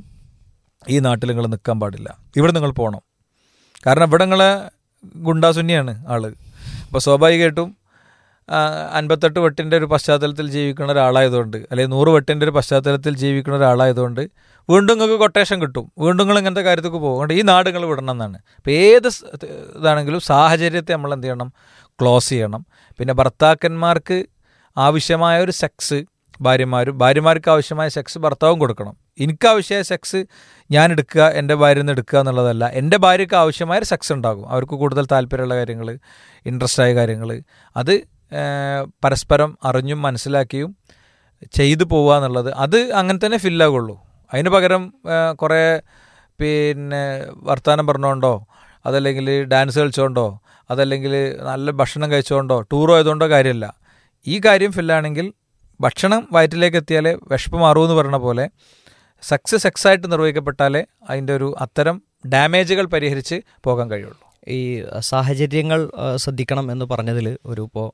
ഈ നാട്ടിൽ നിങ്ങൾ നിൽക്കാൻ പാടില്ല ഇവിടെ നിങ്ങൾ പോകണം കാരണം ഇവിടെ നിങ്ങളെ ഗുണ്ടാസുന്നിയാണ് ആള് അപ്പോൾ സ്വാഭാവികമായിട്ടും ആ, അൻപത്തെട്ട് വെട്ടിൻ്റെ ഒരു പശ്ചാത്തലത്തിൽ ജീവിക്കുന്ന ഒരാളായതുകൊണ്ട് അല്ലെങ്കിൽ നൂറ് വെട്ടിൻ്റെ ഒരു പശ്ചാത്തലത്തിൽ ജീവിക്കുന്ന ഒരാളായതുകൊണ്ട് വീണ്ടും നിങ്ങൾക്ക് കൊട്ടേഷൻ കിട്ടും വീണ്ടും നിങ്ങൾ ഇങ്ങനത്തെ കാര്യത്തേക്ക് പോകും അതുകൊണ്ട് ഈ നാട് നിങ്ങൾ വിടണം എന്നാണ് അപ്പോൾ ഏത് സ്- ഇതാണെങ്കിലും സാഹചര്യത്തെ നമ്മൾ എന്ത് ചെയ്യണം ക്ലോസ് ചെയ്യണം പിന്നെ ഭർത്താക്കന്മാർക്ക് ആവശ്യമായ ഒരു സെക്സ് ഭാര്യമാരും ഭാര്യമാർക്ക് ആവശ്യമായ സെക്സ് ഭർത്താവും കൊടുക്കണം എനിക്ക് ആവശ്യമായ സെക്സ് ഞാൻ എടുക്കുക എൻ്റെ ഭാര്യയിൽ നിന്ന് എടുക്കുക എന്നുള്ളതല്ല എൻ്റെ ഭാര്യയ്ക്ക് ആവശ്യമായ ഒരു സെക്സ് ഉണ്ടാകും അവർക്ക് കൂടുതൽ താല്പര്യമുള്ള കാര്യങ്ങൾ ഇൻട്രസ്റ്റ് ആയ കാര്യങ്ങൾ അത് ഏഹ്, പരസ്പരം അറിഞ്ഞും മനസ്സിലാക്കിയും ചെയ്തു പോവുക എന്നുള്ളത് അത് അങ്ങനെ തന്നെ ഫില്ലാകുള്ളൂ അതിന് പകരം ഏഹ്, കുറേ പിന്നെ വർത്തമാനം പറഞ്ഞുകൊണ്ടോ അതല്ലെങ്കിൽ ഡാൻസ് കളിച്ചുകൊണ്ടോ അതല്ലെങ്കിൽ നല്ല ഭക്ഷണം കഴിച്ചുകൊണ്ടോ ടൂർ പോയതുകൊണ്ടോ കാര്യമില്ല ഈ കാര്യം ഫില്ലാണെങ്കിൽ ഭക്ഷണം വയറ്റിലേക്ക് എത്തിയാലേ വിശപ്പ് മാറുമെന്ന് പറഞ്ഞ പോലെ സെക്സ് സെക്സായിട്ട് നിർവഹിക്കപ്പെട്ടാലേ അതിൻ്റെ ഒരു അത്തരം ഡാമേജുകൾ പരിഹരിച്ച് പോകാൻ കഴിയുള്ളൂ ഈ സാഹചര്യങ്ങൾ ആ, ശ്രദ്ധിക്കണം എന്ന് പറഞ്ഞതിൽ ഒരു ഇപ്പോൾ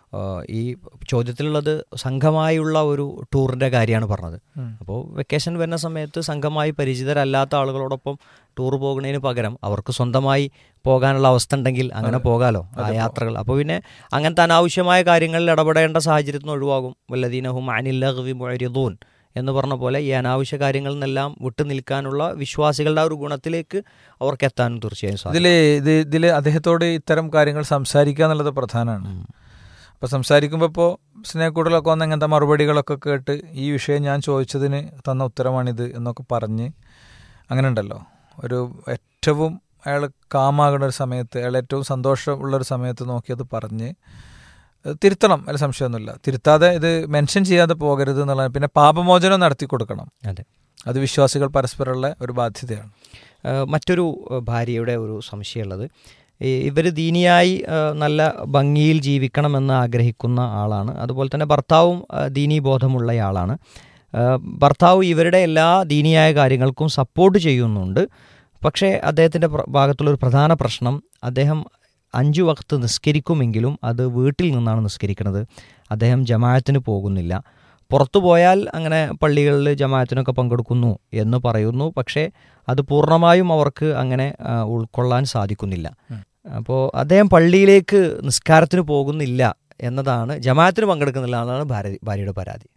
ഈ ചോദ്യത്തിലുള്ളത് സംഘമായുള്ള ഒരു ടൂറിൻ്റെ കാര്യമാണ് പറഞ്ഞത് അപ്പോൾ വെക്കേഷൻ വരുന്ന സമയത്ത് സംഘമായി പരിചിതരല്ലാത്ത ആളുകളോടൊപ്പം ടൂർ പോകുന്നതിന് പകരം അവർക്ക് സ്വന്തമായി പോകാനുള്ള അവസ്ഥ ഉണ്ടെങ്കിൽ അങ്ങനെ പോകാലോ ആ യാത്രകൾ അപ്പോൾ പിന്നെ അങ്ങനത്തെ അനാവശ്യമായ കാര്യങ്ങളിൽ ഇടപെടേണ്ട സാഹചര്യത്തിൽ നിന്ന് ഒഴിവാകും വല്ലദീനഹും അനില്ലഹവി മൊരിദൂൻ എന്ന് പറഞ്ഞ പോലെ ഈ അനാവശ്യ കാര്യങ്ങളിൽ നിന്നെല്ലാം വിട്ടു നിൽക്കാനുള്ള വിശ്വാസികളുടെ ആ ഒരു ഗുണത്തിലേക്ക് അവർക്ക് എത്താനും തീർച്ചയായും സാധിക്കും ഇതിൽ ഇത് ഇതിൽ അദ്ദേഹത്തോട് ഇത്തരം കാര്യങ്ങൾ സംസാരിക്കുക എന്നുള്ളത് പ്രധാനമാണ് അപ്പോൾ സംസാരിക്കുമ്പോൾ ഇപ്പോൾ സ്നേഹക്കൂടലൊക്കെ വന്ന അങ്ങനത്തെ മറുപടികളൊക്കെ കേട്ട് ഈ വിഷയം ഞാൻ ചോദിച്ചതിന് തന്ന ഉത്തരമാണിത് എന്നൊക്കെ പറഞ്ഞ് അങ്ങനെ ഉണ്ടല്ലോ ഒരു ഏറ്റവും അയാൾ കാമാകുന്ന ഒരു സമയത്ത് അയാൾ ഏറ്റവും സന്തോഷമുള്ള ഒരു സമയത്ത് നോക്കിയത് പറഞ്ഞ് അത് തിരുത്തണം അതിൽ സംശയമൊന്നുമില്ല തിരുത്താതെ ഇത് മെൻഷൻ ചെയ്യാതെ പോകരുത് എന്നുള്ളത് പിന്നെ പാപമോചനം നടത്തി കൊടുക്കണം അതെ അത് വിശ്വാസികൾ പരസ്പരമുള്ള ഒരു ബാധ്യതയാണ് ഏഹ് മറ്റൊരു ഏഹ് ഭാര്യയുടെ ഒരു സംശയമുള്ളത് ഇവർ ദീനിയായി ഏഹ് നല്ല ഭംഗിയിൽ ജീവിക്കണമെന്ന് ആഗ്രഹിക്കുന്ന ആളാണ് അതുപോലെ തന്നെ ഭർത്താവും ഏഹ് ദീനീ ബോധമുള്ളയാളാണ് ഏഹ് ഭർത്താവ് ഇവരുടെ എല്ലാ ദീനിയായ കാര്യങ്ങൾക്കും സപ്പോർട്ട് ചെയ്യുന്നുണ്ട് പക്ഷേ അദ്ദേഹത്തിൻ്റെ പ്ര- ഭാഗത്തുള്ളൊരു പ്രധാന പ്രശ്നം അദ്ദേഹം അഞ്ചു വക്ത് നിസ്കരിക്കുമെങ്കിലും അത് വീട്ടിൽ നിന്നാണ് നിസ്കരിക്കുന്നത് അദ്ദേഹം ജമാഅത്തിന് പോകുന്നില്ല പുറത്തു പോയാൽ അങ്ങനെ പള്ളികളിൽ ജമാഅത്തിനൊക്കെ പങ്കെടുക്കുന്നു എന്ന് പറയുന്നു പക്ഷേ അത് പൂർണ്ണമായും അവർക്ക് അങ്ങനെ ആ, ഉൾക്കൊള്ളാൻ സാധിക്കുന്നില്ല അപ്പോൾ അദ്ദേഹം പള്ളിയിലേക്ക് നിസ്കാരത്തിന് പോകുന്നില്ല എന്നതാണ് ജമാഅത്തിന് പങ്കെടുക്കുന്നില്ല എന്നതാണ് ഭാര്യ ഭാര്യയുടെ പരാതി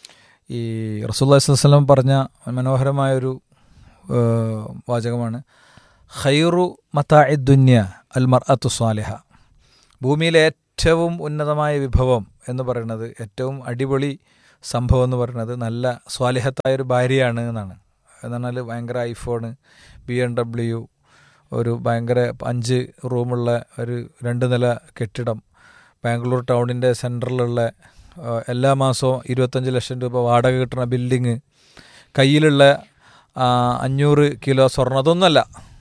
ഈ റസൂല്ലാ വസ്ലം പറഞ്ഞ മനോഹരമായൊരു ഏഹ്, വാചകമാണ് ഖൈറു മതാഇ ദുന്യ അൽ മർ അത്തു സ്വാലിഹ ഭൂമിയിലെ ഏറ്റവും ഉന്നതമായ വിഭവം എന്ന് പറയുന്നത് ഏറ്റവും അടിപൊളി സംഭവം എന്ന് പറയുന്നത് നല്ല സ്വാലിഹത്തായ ഒരു ഭാര്യയാണ് എന്നാണ് എന്ന് പറഞ്ഞാൽ ഭയങ്കര ഐഫോണ് ബി എം ഡബ്ല്യു ഒരു ഭയങ്കര അഞ്ച് റൂമുള്ള ഒരു രണ്ട് നില കെട്ടിടം ബാംഗ്ലൂർ ടൗണിൻ്റെ സെൻറ്ററിലുള്ള ആ, എല്ലാ മാസവും ഇരുപത്തഞ്ച് ലക്ഷം രൂപ വാടക കിട്ടുന്ന ബിൽഡിങ് കയ്യിലുള്ള ആ, അഞ്ഞൂറ് കിലോ സ്വർണ്ണം അതൊന്നുമല്ല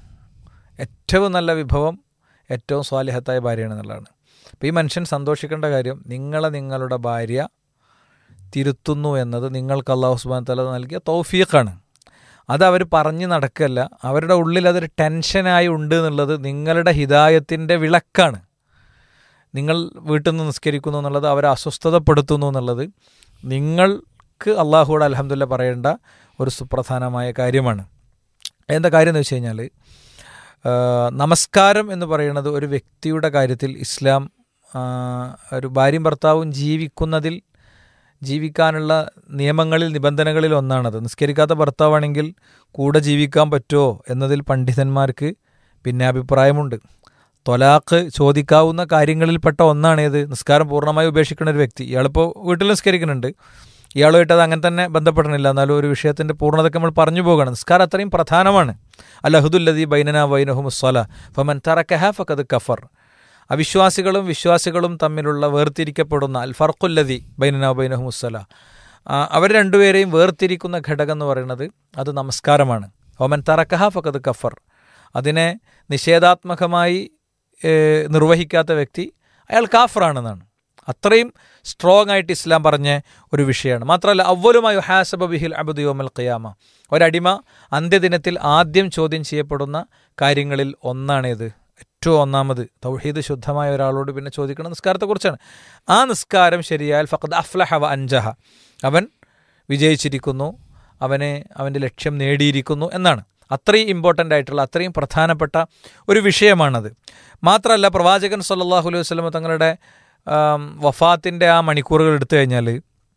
ഏറ്റവും നല്ല വിഭവം ഏറ്റവും സ്വാലിഹത്തായ ഭാര്യയാണ് എന്നുള്ളതാണ് അപ്പോൾ ഈ മനുഷ്യൻ സന്തോഷിക്കേണ്ട കാര്യം നിങ്ങളെ നിങ്ങളുടെ ഭാര്യ തിരുത്തുന്നു എന്നത് നിങ്ങൾക്ക് അള്ളാഹു സുബാൻ തല നൽകിയ തൗഫീഖാണ് അത് അവർ പറഞ്ഞ് നടക്കല്ല അവരുടെ ഉള്ളിൽ അതൊരു ടെൻഷനായി ഉണ്ട് എന്നുള്ളത് നിങ്ങളുടെ ഹിതായത്തിൻ്റെ വിളക്കാണ് നിങ്ങൾ വീട്ടിൽ നിന്ന് നിസ്കരിക്കുന്നു എന്നുള്ളത് അവരെ അസ്വസ്ഥതപ്പെടുത്തുന്നു എന്നുള്ളത് നിങ്ങൾക്ക് അള്ളാഹുவோട് അലഹമുല്ല പറയേണ്ട ഒരു സുപ്രധാനമായ കാര്യമാണ് എന്താ കാര്യം എന്ന് വെച്ച് കഴിഞ്ഞാൽ ആ, നമസ്കാരം എന്ന് പറയുന്നത് ഒരു വ്യക്തിയുടെ കാര്യത്തിൽ ഇസ്ലാം ആ, ഒരു ഭാര്യയും ഭർത്താവും ജീവിക്കുന്നതിൽ ജീവിക്കാനുള്ള നിയമങ്ങളിൽ നിബന്ധനകളിൽ ഒന്നാണത് നിസ്കരിക്കാത്ത ഭർത്താവാണെങ്കിൽ കൂടെ ജീവിക്കാൻ പറ്റുമോ എന്നതിൽ പണ്ഡിതന്മാർക്ക് പിന്നെ അഭിപ്രായമുണ്ട് തൊലാഖ് ചോദിക്കാവുന്ന കാര്യങ്ങളിൽപ്പെട്ട ഒന്നാണ് ഏത് നിസ്കാരം പൂർണ്ണമായി ഉപേക്ഷിക്കുന്ന ഒരു വ്യക്തി ഇയാളിപ്പോൾ വീട്ടിൽ നിസ്കരിക്കുന്നുണ്ട് ഇയാളുമായിട്ട് അത് അങ്ങനെ തന്നെ ബന്ധപ്പെടണില്ല എന്നാലും ഒരു വിഷയത്തിൻ്റെ പൂർണ്ണതയ്ക്ക് നമ്മൾ പറഞ്ഞു പോകണം നിസ്കാരം അത്രയും പ്രധാനമാണ് അല്ലഹുദുല്ലദി ബൈനന ബൈനഹുമുസ്വല ഫമൻ തറക്കഹ ഫക്കത് കഫർ അവിശ്വാസികളും വിശ്വാസികളും തമ്മിലുള്ള വേർതിരിക്കപ്പെടുന്ന അൽ ഫർഖുല്ലതി ബൈനന ബൈനഹുമുസ്വല അവർ രണ്ടുപേരെയും വേർതിരിക്കുന്ന ഘടകം എന്ന് പറയുന്നത് അത് നമസ്കാരമാണ് ഒമൻ തറക്കഹ ഫക്കത് കഫർ അതിനെ നിഷേധാത്മകമായി ഏഹ്, നിർവഹിക്കാത്ത വ്യക്തി അയാൾ കാഫറാണെന്നാണ് അത്രയും സ്ട്രോങ് ആയിട്ട് ഇസ്ലാം പറഞ്ഞ ഒരു വിഷയമാണ് മാത്രമല്ല അവലുമായി ഹാസബ ബിഹിൽ അബുദിയോമൽ ഖിയാമ ഒരടിമ അന്ത്യദിനത്തിൽ ആദ്യം ചോദ്യം ചെയ്യപ്പെടുന്ന കാര്യങ്ങളിൽ ഒന്നാണേത് ഏറ്റവും ഒന്നാമത് തൗഹീദ് ശുദ്ധമായ ഒരാളോട് പിന്നെ ചോദിക്കുന്ന നിസ്കാരത്തെക്കുറിച്ചാണ് ആ നിസ്കാരം ശരിയായാൽ ഫഖദ് അഫ്ലഹ വ അൻജഹ അവൻ വിജയിച്ചിരിക്കുന്നു അവനെ അവൻ്റെ ലക്ഷ്യം നേടിയിരിക്കുന്നു എന്നാണ് അത്രയും ഇമ്പോർട്ടൻ്റ് ആയിട്ടുള്ള അത്രയും പ്രധാനപ്പെട്ട ഒരു വിഷയമാണത് മാത്രമല്ല പ്രവാചകൻ സല്ലല്ലാഹു അലൈഹി വസല്ലം തങ്ങളുടെ ആം, വഫാത്തിൻ്റെ ആ മണിക്കൂറുകൾ എടുത്തു കഴിഞ്ഞാൽ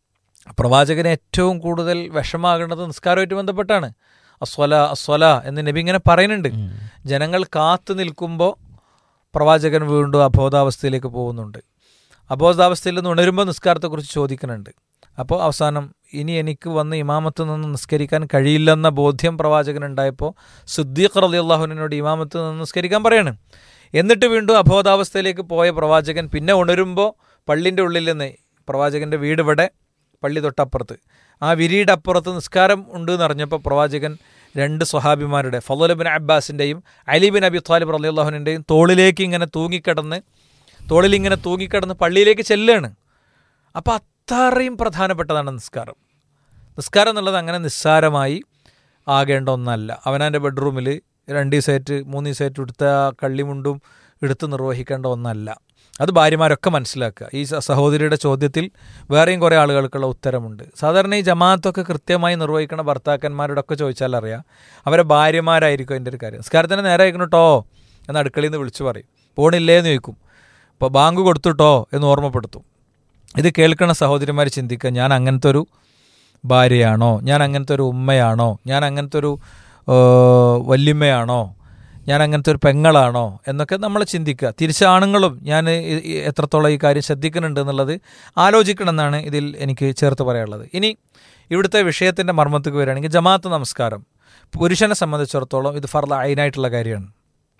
പ്രവാചകന് ഏറ്റവും കൂടുതൽ വിഷമാകുന്നത് നിസ്കാരമായിട്ട് ബന്ധപ്പെട്ടാണ് അസ്വല അസ്വല എന്ന് നബി ഇങ്ങനെ പറയുന്നുണ്ട് ജനങ്ങൾ കാത്തു നിൽക്കുമ്പോൾ പ്രവാചകൻ വീണ്ടും അബോധാവസ്ഥയിലേക്ക് പോകുന്നുണ്ട് അബോധാവസ്ഥയിൽ നിന്ന് ഉണരുമ്പോൾ നിസ്കാരത്തെക്കുറിച്ച് ചോദിക്കുന്നുണ്ട് അപ്പോൾ അവസാനം ഇനി എനിക്ക് വന്ന് ഇമാമത്ത് നിന്ന് നിസ്കരിക്കാൻ കഴിയില്ലെന്ന ബോധ്യം പ്രവാചകനുണ്ടായപ്പോൾ സുദ്ദീഖ് റലി അള്ളാഹുവിനോട് ഇമാമത്ത് നിന്ന് നിസ്കരിക്കാൻ പറയാണ് എന്നിട്ട് വീണ്ടും അബോധാവസ്ഥയിലേക്ക് പോയ പ്രവാചകൻ പിന്നെ ഉണരുമ്പോൾ പള്ളിൻ്റെ ഉള്ളിൽ നിന്ന് പ്രവാചകൻ്റെ വീട് ഇവിടെ പള്ളി തൊട്ടപ്പുറത്ത് ആ വിരിയുടെ അപ്പുറത്ത് നിസ്കാരം ഉണ്ട് എന്ന് അറിഞ്ഞപ്പോൾ പ്രവാചകൻ രണ്ട് സ്വഹാബിമാരുടെ ഫലോലബിൻ അബ്ബാസിൻ്റെയും അലിബിൻ അബി ത്വാലിബ് റലി അള്ളാഹുവിൻ്റെയും തോളിലേക്ക് ഇങ്ങനെ തൂങ്ങിക്കിടന്ന് തോളിലിങ്ങനെ തൂങ്ങിക്കിടന്ന് പള്ളിയിലേക്ക് ചെല്ലുകയാണ് അപ്പോൾ അത്രയും പ്രധാനപ്പെട്ടതാണ് നിസ്കാരം നിസ്കാരം എന്നുള്ളത് അങ്ങനെ നിസ്സാരമായി ആകേണ്ട ഒന്നല്ല അവനാൻ്റെ ബെഡ്റൂമിൽ രണ്ട് സൈറ്റ് മൂന്ന് സൈറ്റ് എടുത്ത ആ കള്ളിമുണ്ടും എടുത്ത് നിർവഹിക്കേണ്ട ഒന്നല്ല അത് ഭാര്യമാരൊക്കെ മനസ്സിലാക്കുക ഈ സ- സഹോദരിയുടെ ചോദ്യത്തിൽ വേറെയും കുറേ ആളുകൾക്കുള്ള ഉത്തരമുണ്ട് സാധാരണ ഈ ജമാഅത്തൊക്കെ കൃത്യമായി നിർവഹിക്കുന്ന ഭർത്താക്കന്മാരോടൊക്കെ ഒക്കെ ചോദിച്ചാൽ അറിയാം അവരെ ഭാര്യമാരായിരിക്കും അതിൻ്റെ ഒരു കാര്യം നിസ്കാരത്തിന് നേരെ അയക്കണം കേട്ടോ എന്ന് അടുക്കളയിൽ നിന്ന് വിളിച്ചു പറയും പോണില്ലേ എന്ന് ചോദിക്കും ഇപ്പോൾ ബാങ്ക് കൊടുത്തുട്ടോ എന്ന് ഓർമ്മപ്പെടുത്തും ഇത് കേൾക്കുന്ന സഹോദരിമാർ ചിന്തിക്കുക ഞാൻ അങ്ങനത്തെ ഒരു ഭാര്യയാണോ ഞാൻ അങ്ങനത്തെ ഒരു ഉമ്മയാണോ ഞാൻ അങ്ങനത്തെ ഒരു ആ, വല്യമ്മയാണോ ഞാൻ അങ്ങനത്തെ ഒരു പെങ്ങളാണോ എന്നൊക്കെ നമ്മൾ ചിന്തിക്കുക തിരിച്ച് ആണുങ്ങളും ഞാൻ ഈ- ഈ എത്രത്തോളം ഈ കാര്യം ശ്രദ്ധിക്കുന്നുണ്ട് എന്നുള്ളത് ആലോചിക്കണമെന്നാണ് ഇതിൽ എനിക്ക് ചേർത്ത് പറയാനുള്ളത് ഇനി ഇവിടുത്തെ വിഷയത്തിൻ്റെ മർമ്മത്തേക്ക് വരികയാണെങ്കിൽ ജമാഅത്ത് നമസ്കാരം പുരുഷനെ സംബന്ധിച്ചിടത്തോളം ഇത് ഫർദ അയിനായിട്ടുള്ള കാര്യമാണ്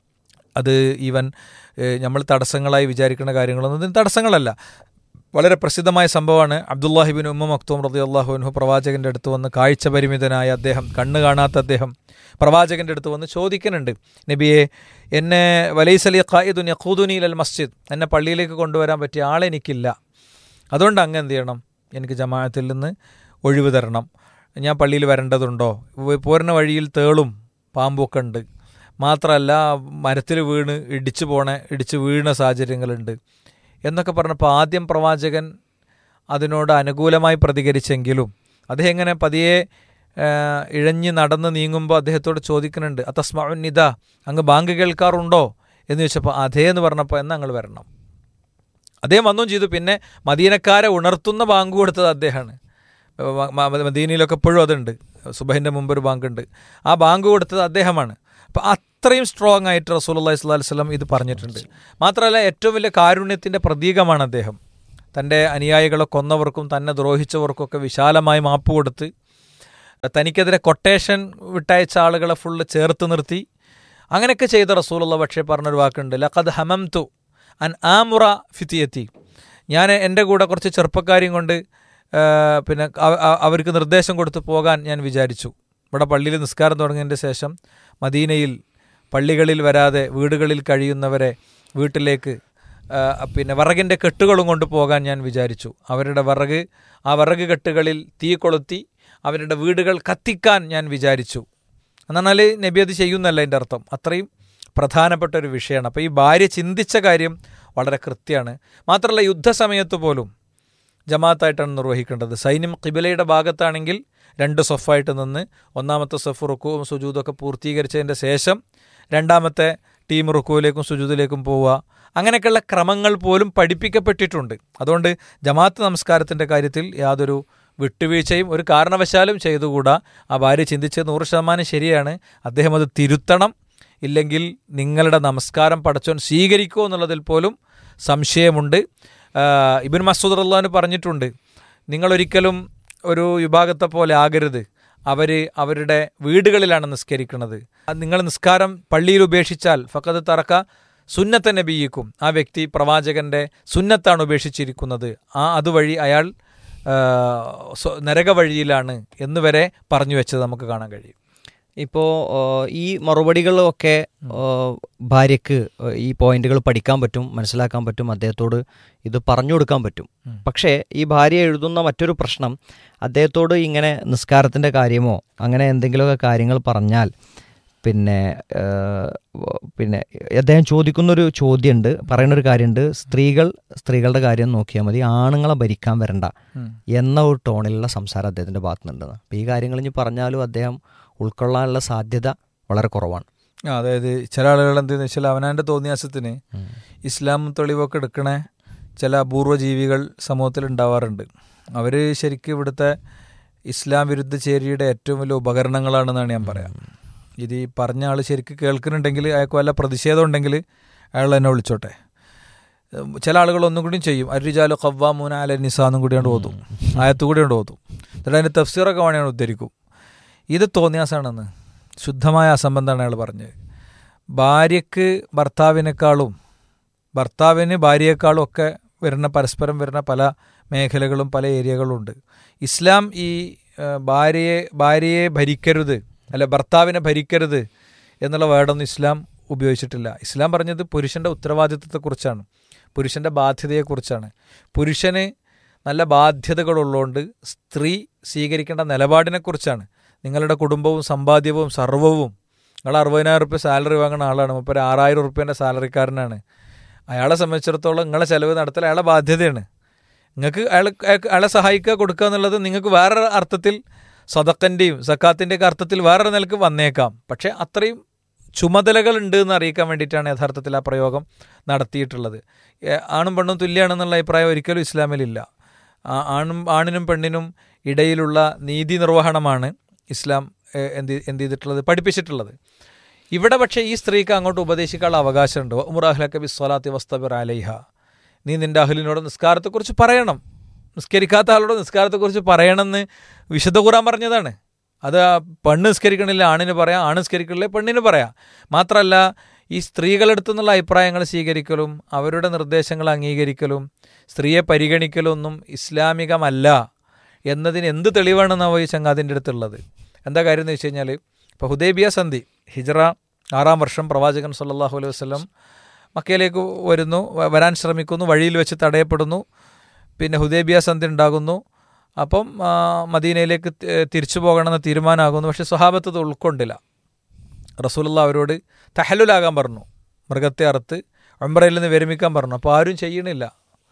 അത് ഈവൻ നമ്മൾ തടസ്സങ്ങളായി വിചാരിക്കുന്ന കാര്യങ്ങളൊന്നും ഇതിന് തടസ്സങ്ങളല്ല വളരെ പ്രസിദ്ധമായ സംഭവമാണ് അബ്ദുല്ലാഹിബിൻ ഉമ്മ മക്തൂം റതി അള്ളാഹുവിൻഹു പ്രവാചകൻ്റെ അടുത്ത് വന്ന് കാഴ്ച പരിമിതനായ അദ്ദേഹം കണ്ണ് കാണാത്ത അദ്ദേഹം പ്രവാചകൻ്റെ അടുത്ത് വന്ന് ചോദിക്കുന്നുണ്ട് നബിയെ എന്നെ വലൈസലി ഖായിദുൻ യഖൂദുനി അൽ മസ്ജിദ് എന്നെ പള്ളിയിലേക്ക് കൊണ്ടുവരാൻ പറ്റിയ ആളെനിക്കില്ല അതുകൊണ്ട് അങ്ങ് എന്ത് ചെയ്യണം എനിക്ക് ജമാഅത്തിൽ നിന്ന് ഒഴിവ് തരണം ഞാൻ പള്ളിയിൽ വരേണ്ടതുണ്ടോ വ- പോരുന്ന വഴിയിൽ തേളും പാമ്പൊക്കെ ഉണ്ട് മാത്രമല്ല മരത്തിൽ വീണ് ഇടിച്ചു പോണ ഇടിച്ച് വീണ സാഹചര്യങ്ങളുണ്ട് എന്നൊക്കെ പറഞ്ഞപ്പോൾ ആദ്യം പ്രവാചകൻ അതിനോട് അനുകൂലമായി പ്രതികരിച്ചെങ്കിലും അദ്ദേഹം ഇങ്ങനെ പതിയെ ആ, ഇഴഞ്ഞ് നടന്ന് നീങ്ങുമ്പോൾ അദ്ദേഹത്തോട് ചോദിക്കുന്നുണ്ട് അത്തസ്മാഉൻ നിദ അങ്ങ് ബാങ്ക് കേൾക്കാറുണ്ടോ എന്ന് ചോദിച്ചപ്പോൾ അതേ എന്ന് പറഞ്ഞപ്പോൾ എന്നാ ഞങ്ങൾ വരണം അദ്ദേഹം വന്നും ചെയ്തു പിന്നെ മദീനക്കാരെ ഉണർത്തുന്ന ബാങ്ക് കൊടുത്തത് അദ്ദേഹമാണ് മ- മ- മദീനയിലൊക്കെ ഇപ്പോഴും അതുണ്ട് സുബഹിൻ്റെ മുമ്പ് ഒരു ബാങ്ക് ഉണ്ട് ആ ബാങ്ക് കൊടുത്തത് അദ്ദേഹമാണ് അപ്പോൾ അത്രയും സ്ട്രോങ് ആയിട്ട് റസൂൽ അള്ളഹി സ്വലാ വല്ലം ഇത് പറഞ്ഞിട്ടുണ്ട് മാത്രമല്ല ഏറ്റവും വലിയ കാരുണ്യത്തിൻ്റെ പ്രതീകമാണ് അദ്ദേഹം തൻ്റെ അനുയായികളെ കൊന്നവർക്കും തന്നെ ദ്രോഹിച്ചവർക്കൊക്കെ വിശാലമായി മാപ്പ് കൊടുത്ത് തനിക്കെതിരെ കൊട്ടേഷൻ വിട്ടയച്ച ആളുകളെ ഫുള്ള് ചേർത്ത് നിർത്തി അങ്ങനെയൊക്കെ ചെയ്ത റസൂലുള്ള പക്ഷേ പറഞ്ഞൊരു വാക്കുണ്ട് ലഖദ് ഹമംതു അൻ ആമുറ ഫിത്തിയെത്തി ഞാൻ എൻ്റെ കൂടെ കുറച്ച് ചെറുപ്പക്കാരെയും കൊണ്ട് ആ, പിന്നെ അവ- അവ- അവർക്ക് നിർദ്ദേശം കൊടുത്ത് പോകാൻ ഞാൻ വിചാരിച്ചു ഇവിടെ പള്ളിയിൽ നിസ്കാരം തുടങ്ങിയതിൻ്റെ ശേഷം മദീനയിൽ പള്ളികളിൽ വരാതെ വീടുകളിൽ കഴിയുന്നവരെ വീട്ടിലേക്ക് ആ, പിന്നെ വിറകിൻ്റെ കെട്ടുകളും കൊണ്ട് പോകാൻ ഞാൻ വിചാരിച്ചു അവരുടെ വിറക് ആ വിറക് കെട്ടുകളിൽ തീ കൊളുത്തി അവരുടെ വീടുകൾ കത്തിക്കാൻ ഞാൻ വിചാരിച്ചു എന്നാൽ നബി അത് ചെയ്യുന്നല്ല എൻ്റെ അർത്ഥം അത്രയും പ്രധാനപ്പെട്ട ഒരു വിഷയമാണ് അപ്പോൾ ഈ ഭാര്യ ചിന്തിച്ച കാര്യം വളരെ കൃത്യമാണ് മാത്രമല്ല യുദ്ധസമയത്ത് പോലും ജമാഅത്തായിട്ടാണ് നിർവഹിക്കേണ്ടത് സൈന്യം കിബിലയുടെ ഭാഗത്താണെങ്കിൽ രണ്ട് സൊഫായിട്ട് നിന്ന് ഒന്നാമത്തെ സൊഫ് റുക്കുവും സുജൂദൊക്കെ പൂർത്തീകരിച്ചതിൻ്റെ ശേഷം രണ്ടാമത്തെ ടീം റുക്കുവിലേക്കും സുജൂദിലേക്കും പോവുക അങ്ങനെയൊക്കെയുള്ള ക്രമങ്ങൾ പോലും പഠിപ്പിക്കപ്പെട്ടിട്ടുണ്ട് അതുകൊണ്ട് ജമാഅത്ത് നമസ്കാരത്തിൻ്റെ കാര്യത്തിൽ യാതൊരു വിട്ടുവീഴ്ചയും ഒരു കാരണവശാലും ചെയ്തുകൂടാ ആ ഭാര്യ ചിന്തിച്ചത് നൂറ് ശതമാനം ശരിയാണ് അദ്ദേഹം അത് തിരുത്തണം ഇല്ലെങ്കിൽ നിങ്ങളുടെ നമസ്കാരം പടച്ചോൻ സ്വീകരിക്കുമോ എന്നുള്ളതിൽ പോലും സംശയമുണ്ട് ആ, ഇബിൻ മസൂദ് അള്ളഹാന് പറഞ്ഞിട്ടുണ്ട് നിങ്ങളൊരിക്കലും ഒരു വിഭാഗത്തെ പോലെ ആകരുത് അവർ അവരുടെ വീടുകളിലാണ് നിസ്കരിക്കുന്നത് അത് നിങ്ങൾ നിസ്കാരം പള്ളിയിൽ ഉപേക്ഷിച്ചാൽ ഫക്കത് തറക്ക സുന്നത്ത നബിയിക്കും ആ വ്യക്തി പ്രവാചകന്റെ സുന്നത്താണ് ഉപേക്ഷിച്ചിരിക്കുന്നത് ആ അതുവഴി അയാൾ ആ, സ്വ- നരക വഴിയിലാണ് എന്ന് വരെ പറഞ്ഞു വെച്ചത് നമുക്ക് കാണാൻ കഴിയും ഇപ്പോൾ ഈ മറുപടികളൊക്കെ ആ, ഭാര്യയ്ക്ക് ഈ പോയിന്റുകൾ പഠിക്കാൻ പറ്റും മനസ്സിലാക്കാൻ പറ്റും അദ്ദേഹത്തോട് ഇത് പറഞ്ഞു കൊടുക്കാൻ പറ്റും പക്ഷേ ഈ ഭാര്യ എഴുതുന്ന മറ്റൊരു പ്രശ്നം അദ്ദേഹത്തോട് ഇങ്ങനെ നിസ്കാരത്തിൻ്റെ കാര്യമോ അങ്ങനെ എന്തെങ്കിലുമൊക്കെ കാര്യങ്ങൾ പറഞ്ഞാൽ പിന്നെ ആ, വ- പിന്നെ അദ്ദേഹം ചോദിക്കുന്നൊരു ചോദ്യമുണ്ട് പറയുന്നൊരു കാര്യമുണ്ട് സ്ത്രീകൾ സ്ത്രീകളുടെ കാര്യം നോക്കിയാൽ മതി ആണുങ്ങളെ ഭരിക്കാൻ വരണ്ട എന്ന ഒരു ടോണിലുള്ള സംസാരം അദ്ദേഹത്തിൻ്റെ ഭാഗത്തുനിന്നുണ്ടെന്ന് അപ്പോൾ ഈ കാര്യങ്ങൾ ഇനി പറഞ്ഞാലും അദ്ദേഹം ഉൾക്കൊള്ളാനുള്ള സാധ്യത വളരെ കുറവാണ് ആ, അതായത് ചില ആളുകൾ എന്തെന്ന് വെച്ചാൽ അവനാൻ്റെ തോന്നിയാസത്തിന് ഇസ്ലാം തെളിവൊക്കെ എടുക്കണ ചില അപൂർവ ജീവികൾ സമൂഹത്തിൽ ഉണ്ടാവാറുണ്ട് അവർ ശരിക്കും ഇവിടുത്തെ ഇസ്ലാം വിരുദ്ധ ചേരിയുടെ ഏറ്റവും വലിയ ഉപകരണങ്ങളാണെന്നാണ് ഞാൻ പറയാം ഇത് ഈ പറഞ്ഞ ആൾ ശരിക്കും കേൾക്കുന്നുണ്ടെങ്കിൽ അയാൾക്ക് വല്ല പ്രതിഷേധം ഉണ്ടെങ്കിൽ അയാൾ എന്നെ വിളിച്ചോട്ടെ ഉം, ചില ആളുകൾ ഒന്നും കൂടിയും ചെയ്യും അരിജാലു ഖവ്വാമൂന അല നിസാന്നും കൂടിയാണ് ഓതും ആയത്തു കൂടിയാണ് ഓതും എന്നിട്ട് അതിൻ്റെ തഫ്സീറൊക്കെ വേണമെങ്കിൽ ഉദ്ധരിക്കും ഇത് തോന്നിയാസാണെന്ന് ശുദ്ധമായ അസംബന്ധമാണ് അയാൾ പറഞ്ഞത് ഭാര്യയ്ക്ക് ഭർത്താവിനേക്കാളും ഭർത്താവിന് ഭാര്യയെക്കാളും ഒക്കെ വരുന്ന പരസ്പരം വരുന്ന പല മേഖലകളും പല ഏരിയകളും ഉണ്ട് ഇസ്ലാം ഈ ആ, ഭാര്യയെ ഭാര്യയെ ഭരിക്കരുത് അല്ല ഭർത്താവിനെ ഭരിക്കരുത് എന്നുള്ള വേർഡൊന്നും ഇസ്ലാം ഉപയോഗിച്ചിട്ടില്ല ഇസ്ലാം പറഞ്ഞത് പുരുഷൻ്റെ ഉത്തരവാദിത്വത്തെക്കുറിച്ചാണ് പുരുഷൻ്റെ ബാധ്യതയെക്കുറിച്ചാണ് പുരുഷന് നല്ല ബാധ്യതകളുള്ളതുകൊണ്ട് സ്ത്രീ സ്വീകരിക്കേണ്ട നിലപാടിനെക്കുറിച്ചാണ് നിങ്ങളുടെ കുടുംബവും സമ്പാദ്യവും സർവ്വവും നിങ്ങൾ അറുപതിനായിരം റുപ്യ സാലറി വാങ്ങുന്ന ആളാണ് മുപ്പത് ഒരു ആറായിരം റുപ്യേൻ്റെ സാലറിക്കാരനാണ് അയാളെ സംബന്ധിച്ചിടത്തോളം നിങ്ങളെ ചിലവ് നടത്തൽ അയാളെ ബാധ്യതയാണ് നിങ്ങൾക്ക് അയാൾ അയാൾക്ക് അയാളെ സഹായിക്കുക കൊടുക്കുക എന്നുള്ളത് നിങ്ങൾക്ക് വേറൊരു അർത്ഥത്തിൽ സദക്കൻ്റെയും സക്കാത്തിൻ്റെയൊക്കെ അർത്ഥത്തിൽ വേറൊരു നിലക്ക് വന്നേക്കാം പക്ഷേ അത്രയും ചുമതലകൾ ഉണ്ട് എന്ന് അറിയിക്കാൻ വേണ്ടിയിട്ടാണ് യഥാർത്ഥത്തിൽ ആ പ്രയോഗം നടത്തിയിട്ടുള്ളത് ഏ, ആണും പെണ്ണും തുല്യമാണെന്നുള്ള അഭിപ്രായം ഒരിക്കലും ഇസ്ലാമിലില്ല ആ- ആണും ആണിനും പെണ്ണിനും ഇടയിലുള്ള നീതി നിർവഹണമാണ് ഇസ്ലാം ഏ, എന്ത് എന്ത് ചെയ്തിട്ടുള്ളത് പഠിപ്പിച്ചിട്ടുള്ളത് ഇവിടെ പക്ഷേ ഈ സ്ത്രീക്ക് അങ്ങോട്ട് ഉപദേശിക്കാനുള്ള അവകാശമുണ്ട് ഉമുറാഹ്ലക്ക ബിസ്വലാത്തി വസ്തബിർ അലൈഹ നീ നിന്റെ അഹലിനോട് നിസ്കാരത്തെക്കുറിച്ച് പറയണം നിസ്കരിക്കാത്ത ആളോട് നിസ്കാരത്തെക്കുറിച്ച് പറയണമെന്ന് വിശുദ്ധ ഖുറാൻ പറഞ്ഞതാണ് അത് ആ പെണ്ണ് നിസ്കരിക്കണില്ല ആണിന് പറയാം ആണ് നിസ്കരിക്കണില്ല പെണ്ണിന് പറയാം മാത്രമല്ല ഈ സ്ത്രീകളെടുത്തു നിന്നുള്ള അഭിപ്രായങ്ങൾ സ്വീകരിക്കലും അവരുടെ നിർദ്ദേശങ്ങൾ അംഗീകരിക്കലും സ്ത്രീയെ പരിഗണിക്കലും ഒന്നും ഇസ്ലാമികമല്ല എന്നതിന് എന്ത് തെളിവാണെന്നാവോ ഈ ചങ്ങാതിൻ്റെ അടുത്തുള്ളത് എന്താ കാര്യം എന്ന് വെച്ച് കഴിഞ്ഞാൽ ഇപ്പോൾ ഹുദൈബിയ സന്ധി ഹിജറ ആറാം വർഷം പ്രവാചകൻ സല്ലല്ലാഹു അലൈഹി വസല്ലം മക്കയിലേക്ക് വരുന്നു വ- വരാൻ ശ്രമിക്കുന്നു വഴിയിൽ വെച്ച് തടയപ്പെടുന്നു പിന്നെ ഹുദൈബിയ സന്ധി ഉണ്ടാകുന്നു അപ്പം ആ, മദീനയിലേക്ക് തി- തിരിച്ചു പോകണമെന്ന് തീരുമാനമാകുന്നു പക്ഷേ സ്വഹാബത്ത് ഇത് ഉൾക്കൊണ്ടില്ല റസൂലുള്ള അവരോട് തഹലുലാകാൻ പറഞ്ഞു മൃഗത്തെ അറുത്ത് ഒമ്പറയിൽ നിന്ന് വിരമിക്കാൻ പറഞ്ഞു അപ്പോൾ ആരും ചെയ്യണില്ല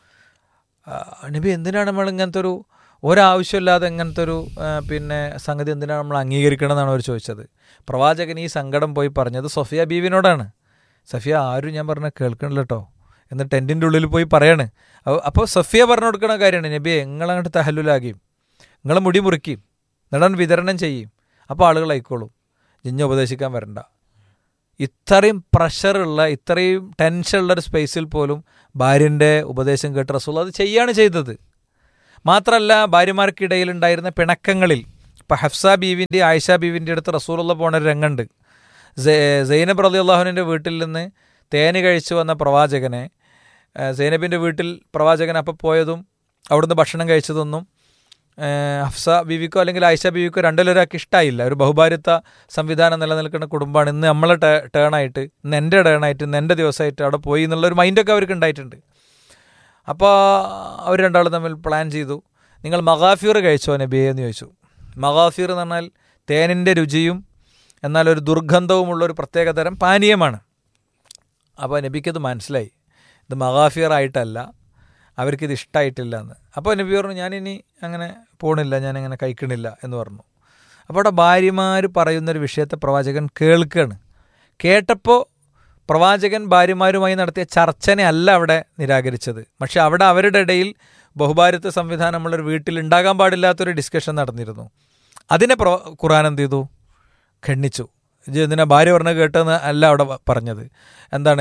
ആ, നബി എന്തിനാണ് നമ്മൾ ഇങ്ങനത്തെ ഒരു ഒരാവശ്യമില്ലാതെ ഇങ്ങനത്തെ ഒരു ആ, പിന്നെ സംഗതി എന്തിനാണ് നമ്മൾ അംഗീകരിക്കണം എന്നാണ് അവർ ചോദിച്ചത് പ്രവാചകൻ ഈ സങ്കടം പോയി പറഞ്ഞത് സഫിയ ബീവിനോടാണ് സഫിയ ആരും ഞാൻ പറഞ്ഞ കേൾക്കണില്ല കേട്ടോ എന്ന് ടെൻറ്റിൻ്റെ ഉള്ളിൽ പോയി പറയാണ് അപ്പൊ- അപ്പോൾ സഫിയ പറഞ്ഞു കൊടുക്കണ കാര്യമാണ് നബിയെ നിങ്ങളങ്ങോട്ട് തഹല്ലുലാകിയും നിങ്ങളെ മുടി മുറിക്കും എന്നിട്ട് വിതരണം ചെയ്യും അപ്പോൾ ആളുകൾ ആയിക്കോളും ജിഞ്ഞ ഉപദേശിക്കാൻ വരണ്ട ഇത്രയും പ്രഷറുള്ള ഇത്രയും ടെൻഷനുള്ള ഒരു സ്പേസിൽ പോലും ഭാര്യൻ്റെ ഉപദേശം കേട്ട് റസൂൽ അത് ചെയ്യാണ് ചെയ്തത് മാത്രമല്ല ഭാര്യമാർക്കിടയിൽ ഉണ്ടായിരുന്ന പിണക്കങ്ങളിൽ ഇപ്പം ഹഫ്സ ബീവിൻ്റെ ആയിഷ ബീവിൻ്റെ അടുത്ത് റസൂലുള്ള പോണ ഒരു രംഗമുണ്ട് സെ- സൈനബ് റലി അള്ളാഹുവിൻ്റെ വീട്ടിൽ നിന്ന് തേന് കഴിച്ചു വന്ന പ്രവാചകനെ ആ, സൈനബിൻ്റെ വീട്ടിൽ പ്രവാചകൻ അപ്പോൾ പോയതും അവിടുന്ന് ഭക്ഷണം കഴിച്ചതൊന്നും ആ, ഹഫ്സ ബീവിക്കോ അല്ലെങ്കിൽ ആയിഷ ബീവിക്കോ രണ്ടിലൊരാൾക്ക് ഇഷ്ടമായില്ല ഒരു ബഹുഭാര്യത്വ സംവിധാനം നിലനിൽക്കുന്ന കുടുംബമാണ് ഇന്ന് നമ്മളെ ടേ ടേണായിട്ട് ഇന്ന് എൻ്റെ ടേണായിട്ട് ഇന്ന് എൻ്റെ ദിവസമായിട്ട് അവിടെ പോയി എന്നുള്ളൊരു മൈൻഡൊക്കെ അവർക്ക് ഉണ്ടായിട്ടുണ്ട് അപ്പോൾ അവർ രണ്ടാളും തമ്മിൽ പ്ലാൻ ചെയ്തു നിങ്ങൾ മഗാഫീർ കഴിച്ചോ നബിയെ എന്ന് ചോദിച്ചു മഗാഫീർ എന്ന് പറഞ്ഞാൽ തേനിൻ്റെ രുചിയും എന്നാൽ ഒരു ദുർഗന്ധവുമുള്ള ഒരു പ്രത്യേകതരം പാനീയമാണ് അപ്പോൾ നബിക്കത് മനസ്സിലായി ഇത് മഗാഫിയർ ആയിട്ടല്ല അവർക്കിത് ഇഷ്ടമായിട്ടില്ല എന്ന് അപ്പോൾ നബി പറഞ്ഞു ഞാനിനി അങ്ങനെ പോണില്ല ഞാനിങ്ങനെ കഴിക്കണില്ല എന്ന് പറഞ്ഞു അപ്പോൾ അവിടെ ഭാര്യമാർ പറയുന്നൊരു വിഷയത്തെ പ്രവാചകൻ കേൾക്കുകയാണ് കേട്ടപ്പോൾ പ്രവാചകൻ ഭാര്യമാരുമായി നടത്തിയ ചർച്ചനെ അല്ല അവിടെ നിരാകരിച്ചത് പക്ഷെ അവിടെ അവരുടെ ഇടയിൽ ബഹുഭാര്യത്വ സംവിധാനമുള്ളൊരു വീട്ടിൽ ഉണ്ടാകാൻ പാടില്ലാത്തൊരു ഡിസ്കഷൻ നടന്നിരുന്നു അതിനെ പ്ര ഖുറാൻ എന്ത് ചെയ്തു ഖണ്ഡിച്ചു ഇത് എന്തിനാ ഭാര്യ പറഞ്ഞ കേട്ടെന്ന് അല്ല അവിടെ പ- പറഞ്ഞത് എന്താണ്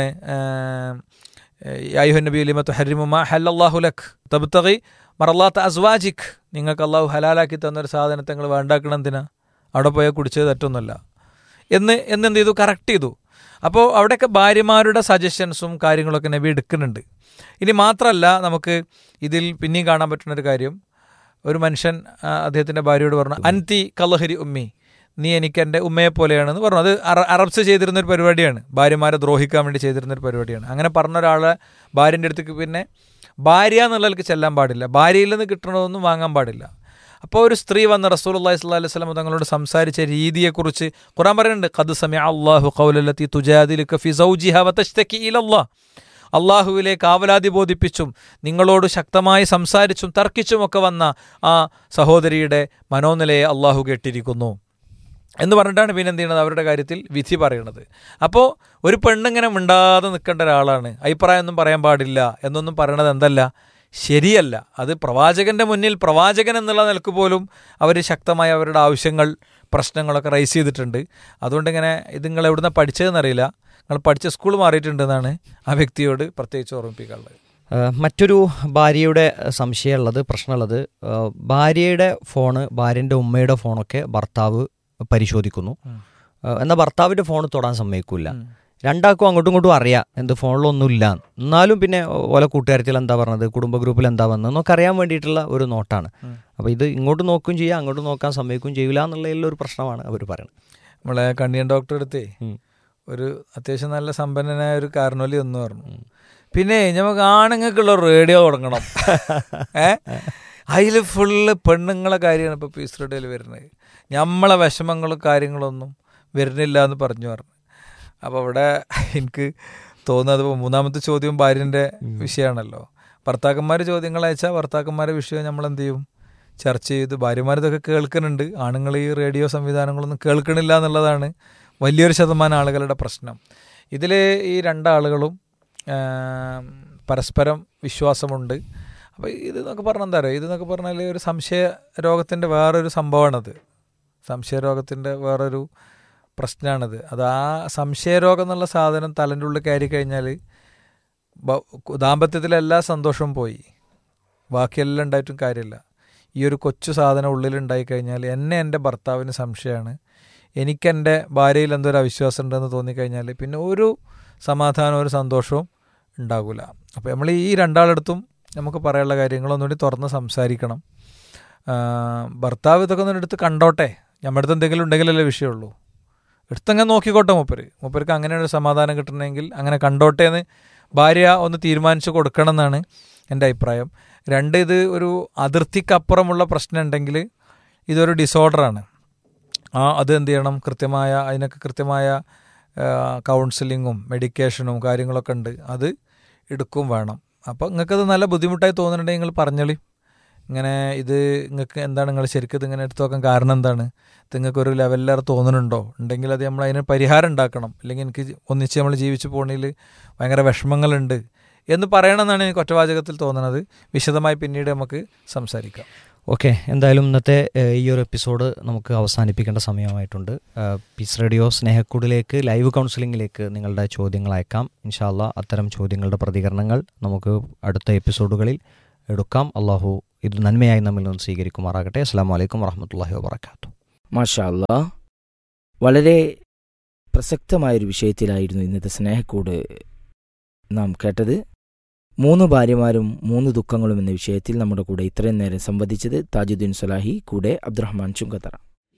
യായുഹൻ നബി ലിമത്ത് ഹരിമുമ ഹല്ലാഹു ലഖ് തബ്തഗി മറല്ലാത്ത അസ്വാജിഖ് നിങ്ങൾക്ക് അള്ളാഹു ഹലാലാക്കി തന്നൊരു സാധനത്തെ നിങ്ങൾ വേണ്ടാക്കണം എന്തിനാ അവിടെ പോയാൽ കുടിച്ചത് തെറ്റൊന്നുമല്ല എന്ന് എന്നെന്ത് ചെയ്തു കറക്റ്റ് ചെയ്തു അപ്പോൾ അവിടെയൊക്കെ ഭാര്യമാരുടെ സജഷൻസും കാര്യങ്ങളൊക്കെ നബി എടുക്കുന്നുണ്ട് ഇനി മാത്രമല്ല നമുക്ക് ഇതിൽ പിന്നെയും കാണാൻ പറ്റുന്ന ഒരു കാര്യം ഒരു മനുഷ്യൻ ആ, അദ്ദേഹത്തിൻ്റെ ഭാര്യയോട് പറഞ്ഞു അൻതി കലഹരി ഉമ്മി നീ എനിക്ക് എൻ്റെ ഉമ്മയെ പോലെയാണെന്ന് പറഞ്ഞു അത് അറ- അറബ്സ് ചെയ്തിരുന്ന ഒരു പരിപാടിയാണ് ഭാര്യമാരെ ദ്രോഹിക്കാൻ വേണ്ടി ചെയ്തിരുന്ന ഒരു പരിപാടിയാണ് അങ്ങനെ പറഞ്ഞ ഒരാളെ ഭാര്യൻ്റെ അടുത്തേക്ക് പിന്നെ ഭാര്യ എന്നുള്ളവർക്ക് ചെല്ലാൻ പാടില്ല ഭാര്യയിൽ നിന്ന് കിട്ടണതൊന്നും വാങ്ങാൻ പാടില്ല അപ്പോൾ ഒരു സ്ത്രീ വന്ന റസൂൽ അള്ളാഹി സ്വല്ലാ അലൈഹി സ്വലം തങ്ങളോട് സംസാരിച്ച രീതിയെക്കുറിച്ച് ഖുറാൻ പറയുന്നുണ്ട് ഖദ് സമയ അള്ളാഹു ഖൗലല്ലത്തി തുജാദിലുക ഫി സൗജിഹ വതശ്തകി ഇലല്ലാഹ് അള്ളാഹുവിലേക്ക് ആവലാതി ബോധിപ്പിച്ചും നിങ്ങളോട് ശക്തമായി സംസാരിച്ചും തർക്കിച്ചുമൊക്കെ വന്ന ആ സഹോദരിയുടെ മനോനിലയെ അള്ളാഹു കേട്ടിരിക്കുന്നു എന്ന് പറഞ്ഞിട്ടാണ് പിന്നെ എന്ത് ചെയ്യണത് അവരുടെ കാര്യത്തിൽ വിധി പറയണത് അപ്പോൾ ഒരു പെണ്ണിങ്ങനെ മിണ്ടാതെ നിൽക്കേണ്ട ഒരാളാണ് അഭിപ്രായമൊന്നും പറയാൻ പാടില്ല എന്നൊന്നും പറയണത് എന്തല്ല ശരിയല്ല അത് പ്രവാചകന്റെ മുന്നിൽ പ്രവാചകൻ എന്നുള്ള നിലക്ക് പോലും അവർ ശക്തമായി അവരുടെ ആവശ്യങ്ങൾ പ്രശ്നങ്ങളൊക്കെ റൈസ് ചെയ്തിട്ടുണ്ട് അതുകൊണ്ട് ഇങ്ങനെ ഇത് നിങ്ങൾ എവിടുന്ന പഠിച്ചതെന്നറിയില്ല നിങ്ങൾ പഠിച്ച സ്കൂൾ മാറിയിട്ടുണ്ടെന്നാണ് ആ വ്യക്തിയോട് പ്രത്യേകിച്ച് ഓർമ്മിപ്പിക്കാനുള്ളത് ആ, മറ്റൊരു ഭാര്യയുടെ സംശയമുള്ളത് പ്രശ്നമുള്ളത് ആ, ഭാര്യയുടെ ഫോണ് ഭാര്യൻ്റെ ഉമ്മയുടെ ഫോണൊക്കെ ഭർത്താവ് പരിശോധിക്കുന്നു ഉം. ആ, എന്നാൽ ഭർത്താവിൻ്റെ ഫോൺ തൊടാൻ സമ്മതിക്കില്ല ഉം. രണ്ടാൾക്കും അങ്ങോട്ടും ഇങ്ങോട്ടും അറിയാം എന്ത് ഫോണിലൊന്നുമില്ല എന്നാലും പിന്നെ ഓല കൂട്ടുകാരത്തിൽ എന്താ പറഞ്ഞത് കുടുംബ ഗ്രൂപ്പിൽ എന്താ വന്നത് എന്നൊക്കെ അറിയാൻ വേണ്ടിയിട്ടുള്ള ഒരു നോട്ടാണ് ഉം. അപ്പോൾ ഇത് ഇങ്ങോട്ട് നോക്കുകയും ചെയ്യാം അങ്ങോട്ട് നോക്കാൻ സമ്മതിക്കുകയും ചെയ്യില്ല എന്നുള്ളതിൽ ഒരു പ്രശ്നമാണ് അവർ പറയുന്നത് നമ്മളെ കണ്ണിയൻ ഡോക്ടർ അടുത്തേ ഉം. ഒരു അത്യാവശ്യം നല്ല സമ്പന്നനായ ഒരു കാരണോലി എന്ന് പറഞ്ഞു പിന്നെ നമുക്ക് ആണുങ്ങൾക്കുള്ള റേഡിയോ തുടങ്ങണം ഏ അതിൽ ഫുള്ള് പെണ്ണുങ്ങളെ കാര്യമാണ് ഇപ്പോൾ പീസ് റേഡിയോയിൽ വരുന്നത് നമ്മളെ വിഷമങ്ങളും കാര്യങ്ങളൊന്നും വരുന്നില്ല എന്ന് പറഞ്ഞു പറഞ്ഞു അപ്പോൾ അവിടെ എനിക്ക് തോന്നുന്നത് ഇപ്പോൾ മൂന്നാമത്തെ ചോദ്യം ഭാര്യൻ്റെ വിഷയമാണല്ലോ ഭർത്താക്കന്മാർ ചോദ്യങ്ങൾ അയച്ചാൽ ഭർത്താക്കന്മാരുടെ വിഷയം നമ്മൾ എന്ത് ചെയ്യും ചർച്ച ചെയ്ത് ഭാര്യമാരിതൊക്കെ കേൾക്കുന്നുണ്ട് ആണുങ്ങൾ ഈ റേഡിയോ സംവിധാനങ്ങളൊന്നും കേൾക്കണില്ല എന്നുള്ളതാണ് വലിയൊരു ശതമാനം ആളുകളുടെ പ്രശ്നം ഇതിൽ ഈ രണ്ടാളുകളും ആം, പരസ്പരം വിശ്വാസമുണ്ട് അപ്പോൾ ഇത് എന്നൊക്കെ പറഞ്ഞാൽ എന്താ പറയുക ഇതെന്നൊക്കെ പറഞ്ഞാൽ ഒരു സംശയ രോഗത്തിൻ്റെ വേറൊരു സംഭവമാണത് സംശയരോഗത്തിൻ്റെ വേറൊരു പ്രശ്നമാണത് അത് ആ സംശയരോഗം എന്നുള്ള സാധനം തലൻ്റെ ഉള്ളിൽ കയറി കഴിഞ്ഞാൽ ബ- ദാമ്പത്യത്തിലെ എല്ലാ സന്തോഷവും പോയി ബാക്കിയെല്ലാം ഉണ്ടായിട്ടും കാര്യമില്ല ഈ ഒരു കൊച്ചു സാധനം ഉള്ളിലുണ്ടായി കഴിഞ്ഞാൽ എന്നെ എൻ്റെ ഭർത്താവിന് സംശയമാണ് എനിക്കെൻ്റെ ഭാര്യയിൽ എന്തോ ഒരു അവിശ്വാസം ഉണ്ടെന്ന് തോന്നിക്കഴിഞ്ഞാൽ പിന്നെ ഒരു സമാധാനവും ഒരു സന്തോഷവും ഉണ്ടാകില്ല അപ്പോൾ നമ്മൾ ഈ രണ്ടാളടുത്തും നമുക്ക് പറയാനുള്ള കാര്യങ്ങളൊന്നുകൂടി തുറന്ന് സംസാരിക്കണം ആ, ഭർത്താവ് ഇതൊക്കെ ഒന്ന് എടുത്ത് കണ്ടോട്ടെ നമ്മുടെ അടുത്ത് എന്തെങ്കിലും ഉണ്ടെങ്കിലല്ലേ വിഷയമുള്ളൂ എടുത്തങ്ങനെ നോക്കിക്കോട്ടെ മൂപ്പര് മൂപ്പർക്ക് അങ്ങനെ ഒരു സമാധാനം കിട്ടണമെങ്കിൽ അങ്ങനെ കണ്ടോട്ടെ എന്ന് ഭാര്യ ഒന്ന് തീരുമാനിച്ചു കൊടുക്കണം എന്നാണ് എൻ്റെ അഭിപ്രായം രണ്ട് ഇത് ഒരു അതിർത്തിക്കപ്പുറമുള്ള പ്രശ്നം ഉണ്ടെങ്കിൽ ഇതൊരു ഡിസോർഡറാണ് ആ അത് എന്ത് ചെയ്യണം കൃത്യമായ അതിനൊക്കെ കൃത്യമായ കൗൺസിലിങ്ങും മെഡിക്കേഷനും കാര്യങ്ങളൊക്കെ ഉണ്ട് അത് എടുക്കും വേണം അപ്പോൾ നിങ്ങൾക്കത് നല്ല ബുദ്ധിമുട്ടായി തോന്നുന്നുണ്ടെങ്കിൽ നിങ്ങൾ പറഞ്ഞോളി ഇങ്ങനെ ഇത് നിങ്ങൾക്ക് എന്താണ് നിങ്ങൾ ശരിക്കും ഇതിങ്ങനെ എടുത്തു നോക്കാൻ കാരണം എന്താണ് ഇത് നിങ്ങൾക്ക് ഒരു ലെവലിലേറെ തോന്നുന്നുണ്ടോ ഉണ്ടെങ്കിൽ അത് നമ്മൾ അതിന് പരിഹാരം ഉണ്ടാക്കണം അല്ലെങ്കിൽ എനിക്ക് ഒന്നിച്ച് നമ്മൾ ജീവിച്ചു പോകണതിൽ ഭയങ്കര വിഷമങ്ങളുണ്ട് എന്ന് പറയണമെന്നാണ് എനിക്ക് ഒറ്റവാചകത്തിൽ തോന്നുന്നത് വിശദമായി പിന്നീട് നമുക്ക് സംസാരിക്കാം ഓക്കെ എന്തായാലും ഇന്നത്തെ ഏഹ്, ഈ ഒരു എപ്പിസോഡ് നമുക്ക് അവസാനിപ്പിക്കേണ്ട സമയമായിട്ടുണ്ട് ഏഹ്, പീസ് റേഡിയോ സ്നേഹക്കൂടിലേക്ക് ലൈവ് കൗൺസിലിങ്ങിലേക്ക് നിങ്ങളുടെ ചോദ്യങ്ങൾ അയക്കാം ഇൻഷാല്ല അത്തരം ചോദ്യങ്ങളുടെ പ്രതികരണങ്ങൾ നമുക്ക് അടുത്ത എപ്പിസോഡുകളിൽ എടുക്കാം അള്ളാഹു ഇത് നന്മയായി നമ്മിൽ നിന്ന് സ്വീകരിക്കുമാറാകട്ടെ അസ്സാം വലൈക്കും വറഹമത്തല്ലാഹി വാബർക്കാത്തു മാഷാ അല്ലാ വളരെ പ്രസക്തമായൊരു വിഷയത്തിലായിരുന്നു ഇന്നത്തെ സ്നേഹക്കൂട് നാം കേട്ടത് മൂന്ന് ഭാര്യമാരും മൂന്ന് ദുഃഖങ്ങളും എന്ന വിഷയത്തിൽ നമ്മുടെ കൂടെ ഇത്രയും നേരം സംവദിച്ചത് താജുദ്ദീൻ സലാഹി കൂടെ അബ്ദുറഹ്മാൻ ചുങ്കത്തറ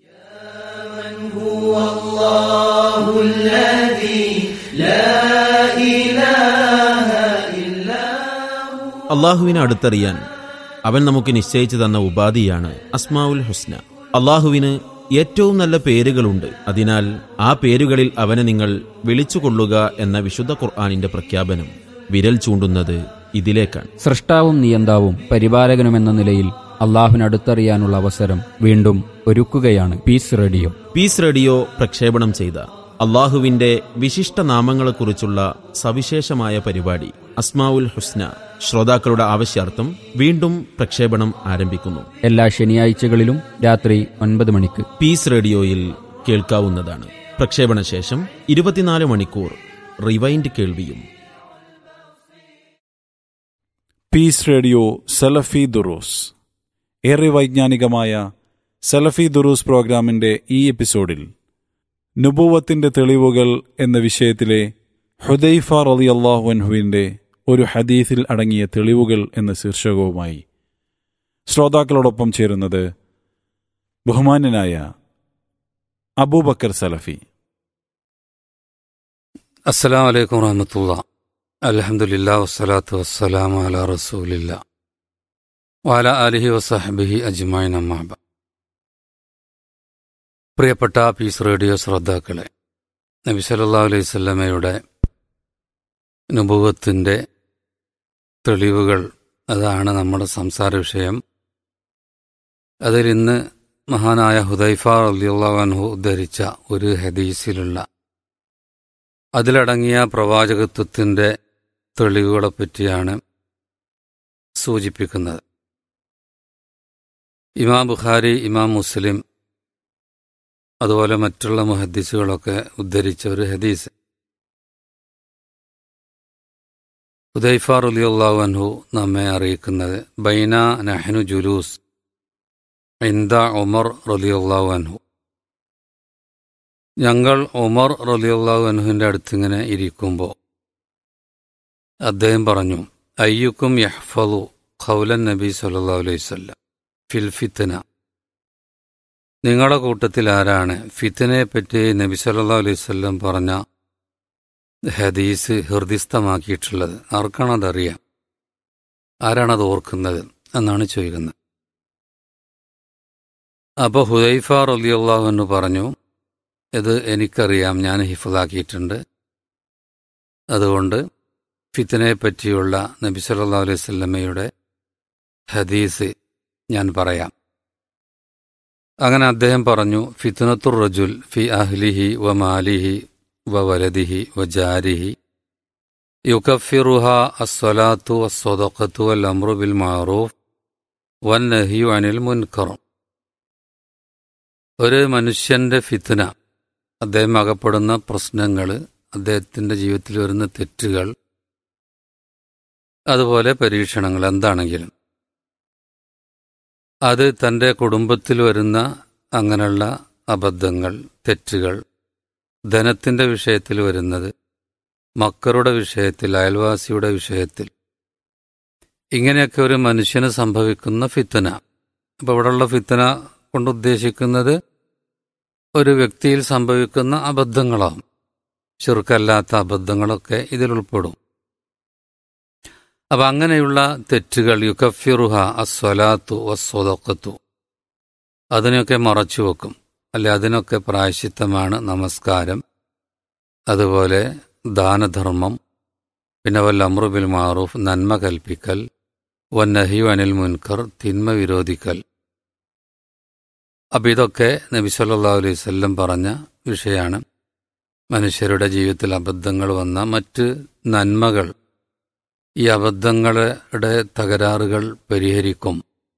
അള്ളാഹുവിനെ അടുത്തറിയാൻ അവൻ നമുക്ക് നിശ്ചയിച്ചു തന്ന ഉപാധിയാണ് അസ്മാവുൽ ഹുസ്ന അള്ളാഹുവിന് ഏറ്റവും നല്ല പേരുകളുണ്ട് അതിനാൽ ആ പേരുകളിൽ അവനെ നിങ്ങൾ വിളിച്ചുകൊള്ളുക എന്ന വിശുദ്ധ ഖുർആാനിന്റെ പ്രഖ്യാപനം വിരൽ ചൂണ്ടുന്നത് ഇതിലേക്കാണ് സൃഷ്ടാവും നിയന്താവും പരിപാലകനുമെന്ന നിലയിൽ അള്ളാഹുവിനടുത്തറിയാനുള്ള അവസരം വീണ്ടും ഒരുക്കുകയാണ് പീസ് റേഡിയോ പീസ് റേഡിയോ പ്രക്ഷേപണം ചെയ്ത അള്ളാഹുവിന്റെ വിശിഷ്ട നാമങ്ങളെക്കുറിച്ചുള്ള സവിശേഷമായ പരിപാടി അസ്മാവുൽ ഹുസ്ന ശ്രോതാക്കളുടെ ആവശ്യാർത്ഥം വീണ്ടും പ്രക്ഷേപണം ആരംഭിക്കുന്നു എല്ലാ ശനിയാഴ്ചകളിലും രാത്രി ഒൻപത് മണിക്ക് പീസ് റേഡിയോയിൽ കേൾക്കാവുന്നതാണ് പ്രക്ഷേപണ ശേഷം ഇരുപത്തിനാല് മണിക്കൂർ റിവൈൻഡ് കേൾവിയും പീസ് റേഡിയോ സലഫി ദുറൂസ് ഏറെ വൈജ്ഞാനികമായ സലഫി ദുറൂസ് പ്രോഗ്രാമിന്റെ ഈ എപ്പിസോഡിൽ നുബുവത്തിന്റെ തെളിവുകൾ എന്ന വിഷയത്തിലെ ഹുദൈഫ റളിയല്ലാഹു അൻഹുവിന്റെ ഒരു ഹദീസിൽ അടങ്ങിയ തെളിവുകൾ എന്ന ശീർഷകവുമായി ശ്രോതാക്കളോടൊപ്പം ചേരുന്നത് ബഹുമാന്യനായ അബൂബക്കർ സലഫി അസ്സലാം വലൈക്കും വറഹമത്തുള്ള അലഹമുല്ല വസ്സലാത്തു വസ്സലാം അല റസൂലില്ല വാല അലിഹി വസഹബിഹി അജ്മായിൻ അമ്മാബ പ്രിയപ്പെട്ട പീസ് റേഡിയോ ശ്രോതാക്കളെ നബി സല്ലാ അലൈഹി സ്വല്ലമയുടെ അനുഭവത്തിൻ്റെ തെളിവുകൾ അതാണ് നമ്മുടെ സംസാര വിഷയം അതിൽ ഇന്ന് മഹാനായ ഹുദൈഫ അലിയുള്ളവൻഹു ഉദ്ധരിച്ച ഒരു ഹദീസിലുള്ള അതിലടങ്ങിയ പ്രവാചകത്വത്തിൻ്റെ തെളിവുകളെ പറ്റിയാണ് സൂചിപ്പിക്കുന്നത് ഇമാം ബുഖാരി ഇമാം മുസ്ലിം അതുപോലെ മറ്റുള്ള മുഹദ്ദീസുകളൊക്കെ ഉദ്ധരിച്ച ഒരു ഹദീസ് ഉദൈഫ റലിയുള്ളാഹു അൻഹു നമ്മെ അറിയിക്കുന്നത് ബൈന നഹ്നു ജുലൂസ് ഇന്ദ ഉമർ റലിയുള്ളാഹു അൻഹു ഞങ്ങൾ ഉമർ റലിയുള്ളാഹു അൻഹുവിൻ്റെ അടുത്തിങ്ങനെ ഇരിക്കുമ്പോൾ അദ്ദേഹം പറഞ്ഞു അയ്യുക്കും യഹ്ഫലു ഖൗലൻ നബി സല്ലാ അലൈഹി സ്വല്ലം ഫിൽ ഫിത്തന നിങ്ങളുടെ കൂട്ടത്തിൽ ആരാണ് ഫിത്തനെ പറ്റി നബി സല്ലാ അലൈഹി സ്വല്ലം പറഞ്ഞ ഹദീസ് ഹൃദിസ്ഥമാക്കിയിട്ടുള്ളത് ആർക്കാണതറിയാം ആരാണത് ഓർക്കുന്നത് എന്നാണ് ചോദിക്കുന്നത് അപ്പോൾ ഹുദൈഫ റലിയുള്ളാഹു എന്ന് പറഞ്ഞു ഇത് എനിക്കറിയാം ഞാൻ ഹിഫലാക്കിയിട്ടുണ്ട് അതുകൊണ്ട് ഫിത്തനെ പറ്റിയുള്ള നബി സല്ലാ അലൈഹി സ്വല്ലമ്മയുടെ ഹദീസ് ഞാൻ പറയാം അങ്ങനെ അദ്ദേഹം പറഞ്ഞു ഫിത്തനത്തുർ റജുൽ ഫി അഹ്ലിഹി വ മാലിഹി വ വലദിഹി വ ജാരിഹി യുക്കഫിറുഹ അസ്വലാത്തു വസ്വദഖത്തു വൽ അമ്രു ബിൽ മാറൂഫ് വൻ നഹിയു അനിൽ മുൻകർ ഒരു മനുഷ്യന്റെ ഫിത്തന അദ്ദേഹം അകപ്പെടുന്ന പ്രശ്നങ്ങൾ അദ്ദേഹത്തിൻ്റെ ജീവിതത്തിൽ വരുന്ന തെറ്റുകൾ അതുപോലെ പരീക്ഷണങ്ങൾ എന്താണെങ്കിലും അത് തൻ്റെ കുടുംബത്തിൽ വരുന്ന അങ്ങനെയുള്ള അബദ്ധങ്ങൾ തെറ്റുകൾ ധനത്തിൻ്റെ വിഷയത്തിൽ വരുന്നത് മക്കളുടെ വിഷയത്തിൽ അയൽവാസിയുടെ വിഷയത്തിൽ ഇങ്ങനെയൊക്കെ ഒരു മനുഷ്യന് സംഭവിക്കുന്ന ഫിത്തന അപ്പോൾ ഇവിടെയുള്ള ഫിത്തന കൊണ്ട് ഉദ്ദേശിക്കുന്നത് ഒരു വ്യക്തിയിൽ സംഭവിക്കുന്ന അബദ്ധങ്ങളാവും ചെറുക്കല്ലാത്ത അബദ്ധങ്ങളൊക്കെ ഇതിൽ ഉൾപ്പെടും അപ്പം അങ്ങനെയുള്ള തെറ്റുകൾ യുക്കഫിറുഹ അസ്വലാത്തു വസ്വതക്കത്തു അതിനൊക്കെ മറച്ചു വെക്കും അല്ലെ അതിനൊക്കെ പ്രായശിത്തമാണ് നമസ്കാരം അതുപോലെ ദാനധർമ്മം പിന്നെ വല്ല അമ്രുബിൽ മാറൂഫ് നന്മ കൽപ്പിക്കൽ വന്നഹി അനിൽ മുൻകർ തിന്മ വിരോധിക്കൽ അപ്പം ഇതൊക്കെ നബി സല്ലാ അലൈഹി വല്ലം പറഞ്ഞ വിഷയമാണ് മനുഷ്യരുടെ ജീവിതത്തിൽ അബദ്ധങ്ങൾ വന്ന മറ്റ് നന്മകൾ ഈ അബദ്ധങ്ങളുടെ തകരാറുകൾ പരിഹരിക്കും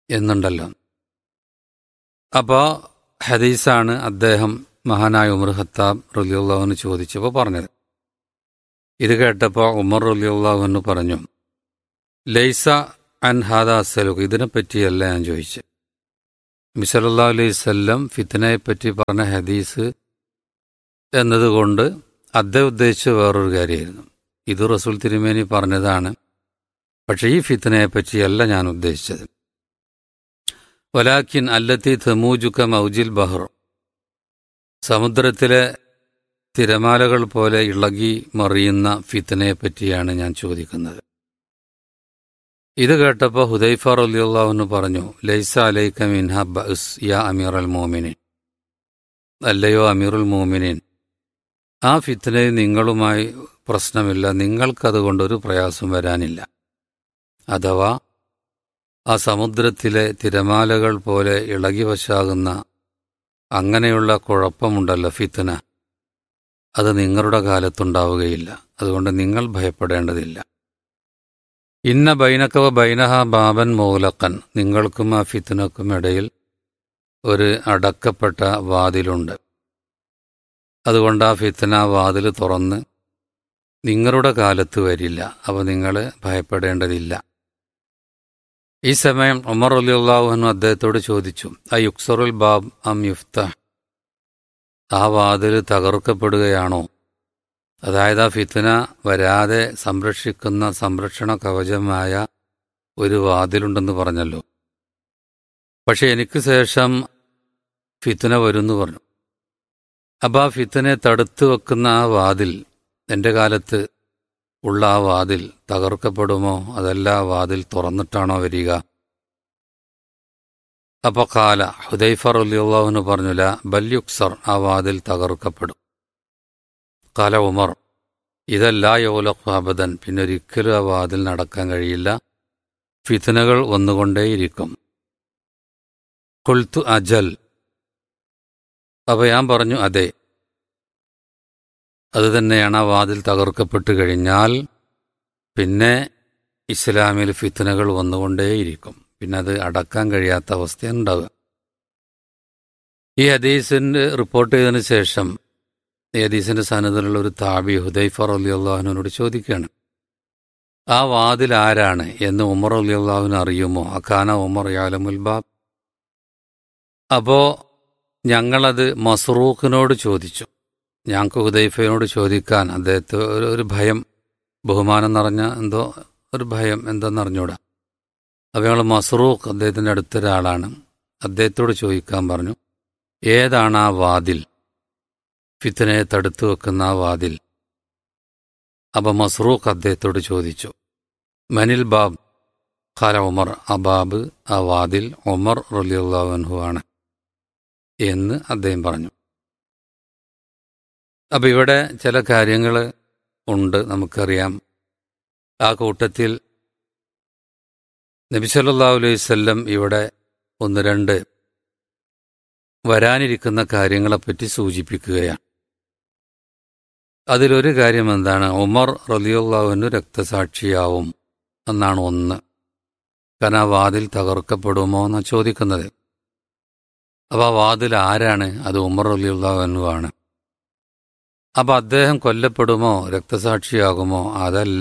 എന്നുണ്ടല്ലോ അപ്പോൾ ഹദീസാണ് അദ്ദേഹം മഹാനായ ഉമർ ഖത്താബ് റലിയുള്ളവന് ചോദിച്ചപ്പോൾ പറഞ്ഞത് ഇത് കേട്ടപ്പോൾ ഉമർ റലിയുള്ളവന് പറഞ്ഞു ലൈസ അൻ ഹാദ അസലുഖ് ഇതിനെപ്പറ്റിയല്ല ഞാൻ ചോദിച്ചു മിസലല്ലാ അലൈഹി സ്വല്ലം ഫിത്തനയെപ്പറ്റി പറഞ്ഞ ഹദീസ് എന്നതുകൊണ്ട് അദ്ദേഹം ഉദ്ദേശിച്ച വേറൊരു കാര്യമായിരുന്നു ഇത് റസൂൽ തിരുമേനി പറഞ്ഞതാണ് പക്ഷേ ഈ ഫിത്തനയെ പറ്റിയല്ല ഞാൻ ഉദ്ദേശിച്ചത് വലാക്കിൻ അല്ലത്തി ഥമൂജുക്ക മൗജിൽ ബഹർ സമുദ്രത്തിലെ തിരമാലകൾ പോലെ ഇളകി മറിയുന്ന ഫിത്തനയെ പറ്റിയാണ് ഞാൻ ചോദിക്കുന്നത് ഇത് കേട്ടപ്പോൾ ഹുദൈഫ റലിയുള്ളാഹുന്ന് പറഞ്ഞു ലൈസ അലൈക്ക മിൻഹ ബസ് യാ അമീർ അൽ മോമിനിൻ അല്ലയോ അമീറുൽ മോമിനിൻ ആ ഫിത്തനയിൽ നിങ്ങളുമായി പ്രശ്നമില്ല നിങ്ങൾക്കതുകൊണ്ടൊരു പ്രയാസം വരാനില്ല അഥവാ ആ സമുദ്രത്തിലെ തിരമാലകൾ പോലെ ഇളകി വശാകുന്ന അങ്ങനെയുള്ള കുഴപ്പമുണ്ടല്ലോ ഫിത്തന അത് നിങ്ങളുടെ കാലത്തുണ്ടാവുകയില്ല അതുകൊണ്ട് നിങ്ങൾ ഭയപ്പെടേണ്ടതില്ല ഇന്ന ബൈനക്കവ ബൈനഹ ബാബൻ മൗലക്കൻ നിങ്ങൾക്കും ആ ഫിത്തനക്കും ഇടയിൽ ഒരു അടക്കപ്പെട്ട വാതിലുണ്ട് അതുകൊണ്ട് ആ ഫിത്തന വാതിൽ തുറന്ന് നിങ്ങളുടെ കാലത്ത് വരില്ല അപ്പോൾ നിങ്ങൾ ഭയപ്പെടേണ്ടതില്ല ഈ സമയം ഉമർ അലി അള്ളാഹുഹനു അദ്ദേഹത്തോട് ചോദിച്ചു ആ യുക്സറുൽ ബാബ് അം യുഫ്ത ആ വാതിൽ തകർക്കപ്പെടുകയാണോ അതായത് ആ ഫിത്തന വരാതെ സംരക്ഷിക്കുന്ന സംരക്ഷണ കവചമായ ഒരു വാതിലുണ്ടെന്ന് പറഞ്ഞല്ലോ പക്ഷെ എനിക്ക് ശേഷം ഫിത്തന വരുമെന്ന് പറഞ്ഞു അപ്പം ആ ഫിത്തനെ തടുത്തു വെക്കുന്ന ആ വാതിൽ എൻ്റെ കാലത്ത് ഉള്ള ആ വാതിൽ തകർക്കപ്പെടുമോ അതല്ല ആ വാതിൽ തുറന്നിട്ടാണോ വരിക അപ്പൊ കാല ഹുദൈഫർ അലിയുള്ളാഹുന് പറഞ്ഞില്ല ബല്യുക്സർ ആ വാതിൽ തകർക്കപ്പെടും കാല ഉമർ ഇതല്ല യോലഖ് അബദൻ പിന്നെ ഒരിക്കലും ആ വാതിൽ നടക്കാൻ കഴിയില്ല ഫിത്തനകൾ വന്നുകൊണ്ടേയിരിക്കും കൊൽത്തു അജൽ അപ്പൊ ഞാൻ പറഞ്ഞു അതെ അതുതന്നെയാണ് ആ വാതിൽ തകർക്കപ്പെട്ടു കഴിഞ്ഞാൽ പിന്നെ ഇസ്ലാമിൽ ഫിത്തനകൾ വന്നുകൊണ്ടേയിരിക്കും പിന്നെ അത് അടക്കാൻ കഴിയാത്ത അവസ്ഥ ഉണ്ടാവുക ഈ ഹദീസിന്റെ റിപ്പോർട്ട് ചെയ്തതിനു ശേഷം ഈ ഹദീസിന്റെ സന്നദ്ധനുള്ള ഒരു താബി ഹുദൈഫർ അലി അള്ളാഹുവിനോട് ചോദിക്കുകയാണ് ആ വാതിൽ ആരാണ് എന്ന് ഉമർ അലി അള്ളാഹുവിന് അറിയുമോ അഖാന ഉമർ യാലമുൽ ബാബ് അപ്പോ ഞങ്ങളത് മസ്റൂഖിനോട് ചോദിച്ചു ഞങ്ങൾക്ക് ഹുദൈഫയോട് ചോദിക്കാൻ അദ്ദേഹത്തെ ഒരു ഒരു ഭയം ബഹുമാനം നിറഞ്ഞ എന്തോ ഒരു ഭയം എന്തെന്നറിഞ്ഞൂടാ അപ്പോൾ ഞങ്ങൾ മസ്റൂഖ് അദ്ദേഹത്തിൻ്റെ അടുത്തൊരാളാണ് അദ്ദേഹത്തോട് ചോദിക്കാൻ പറഞ്ഞു ഏതാണ് ആ വാതിൽ ഫിത്തനയെ തടുത്തു വെക്കുന്ന ആ വാതിൽ അപ്പൊ മസ്റൂഖ് അദ്ദേഹത്തോട് ചോദിച്ചു മനിൽ ബാബ് ഖാല ഉമർ ആ ബാബ് ആ വാതിൽ ഉമർ റലിയുള്ളാഹു ആണ് എന്ന് അദ്ദേഹം പറഞ്ഞു അപ്പം ഇവിടെ ചില കാര്യങ്ങൾ ഉണ്ട് നമുക്കറിയാം ആ കൂട്ടത്തിൽ നബി സല്ലല്ലാഹു അലൈഹി വസല്ലം ഇവിടെ ഒന്ന് രണ്ട് വരാനിരിക്കുന്ന കാര്യങ്ങളെപ്പറ്റി സൂചിപ്പിക്കുകയാണ് അതിലൊരു കാര്യം എന്താണ് ഉമർ റലിയുള്ളാഹുവിന് രക്തസാക്ഷിയാവും എന്നാണ് ഒന്ന് കാരണം ആ വാതിൽ തകർക്കപ്പെടുമോ എന്ന് ചോദിക്കുന്നത് അപ്പോൾ ആ വാതിൽ ആരാണ് അത് ഉമർ റലിയുള്ളാഹുവാണ് അപ്പൊ അദ്ദേഹം കൊല്ലപ്പെടുമോ രക്തസാക്ഷിയാകുമോ അതല്ല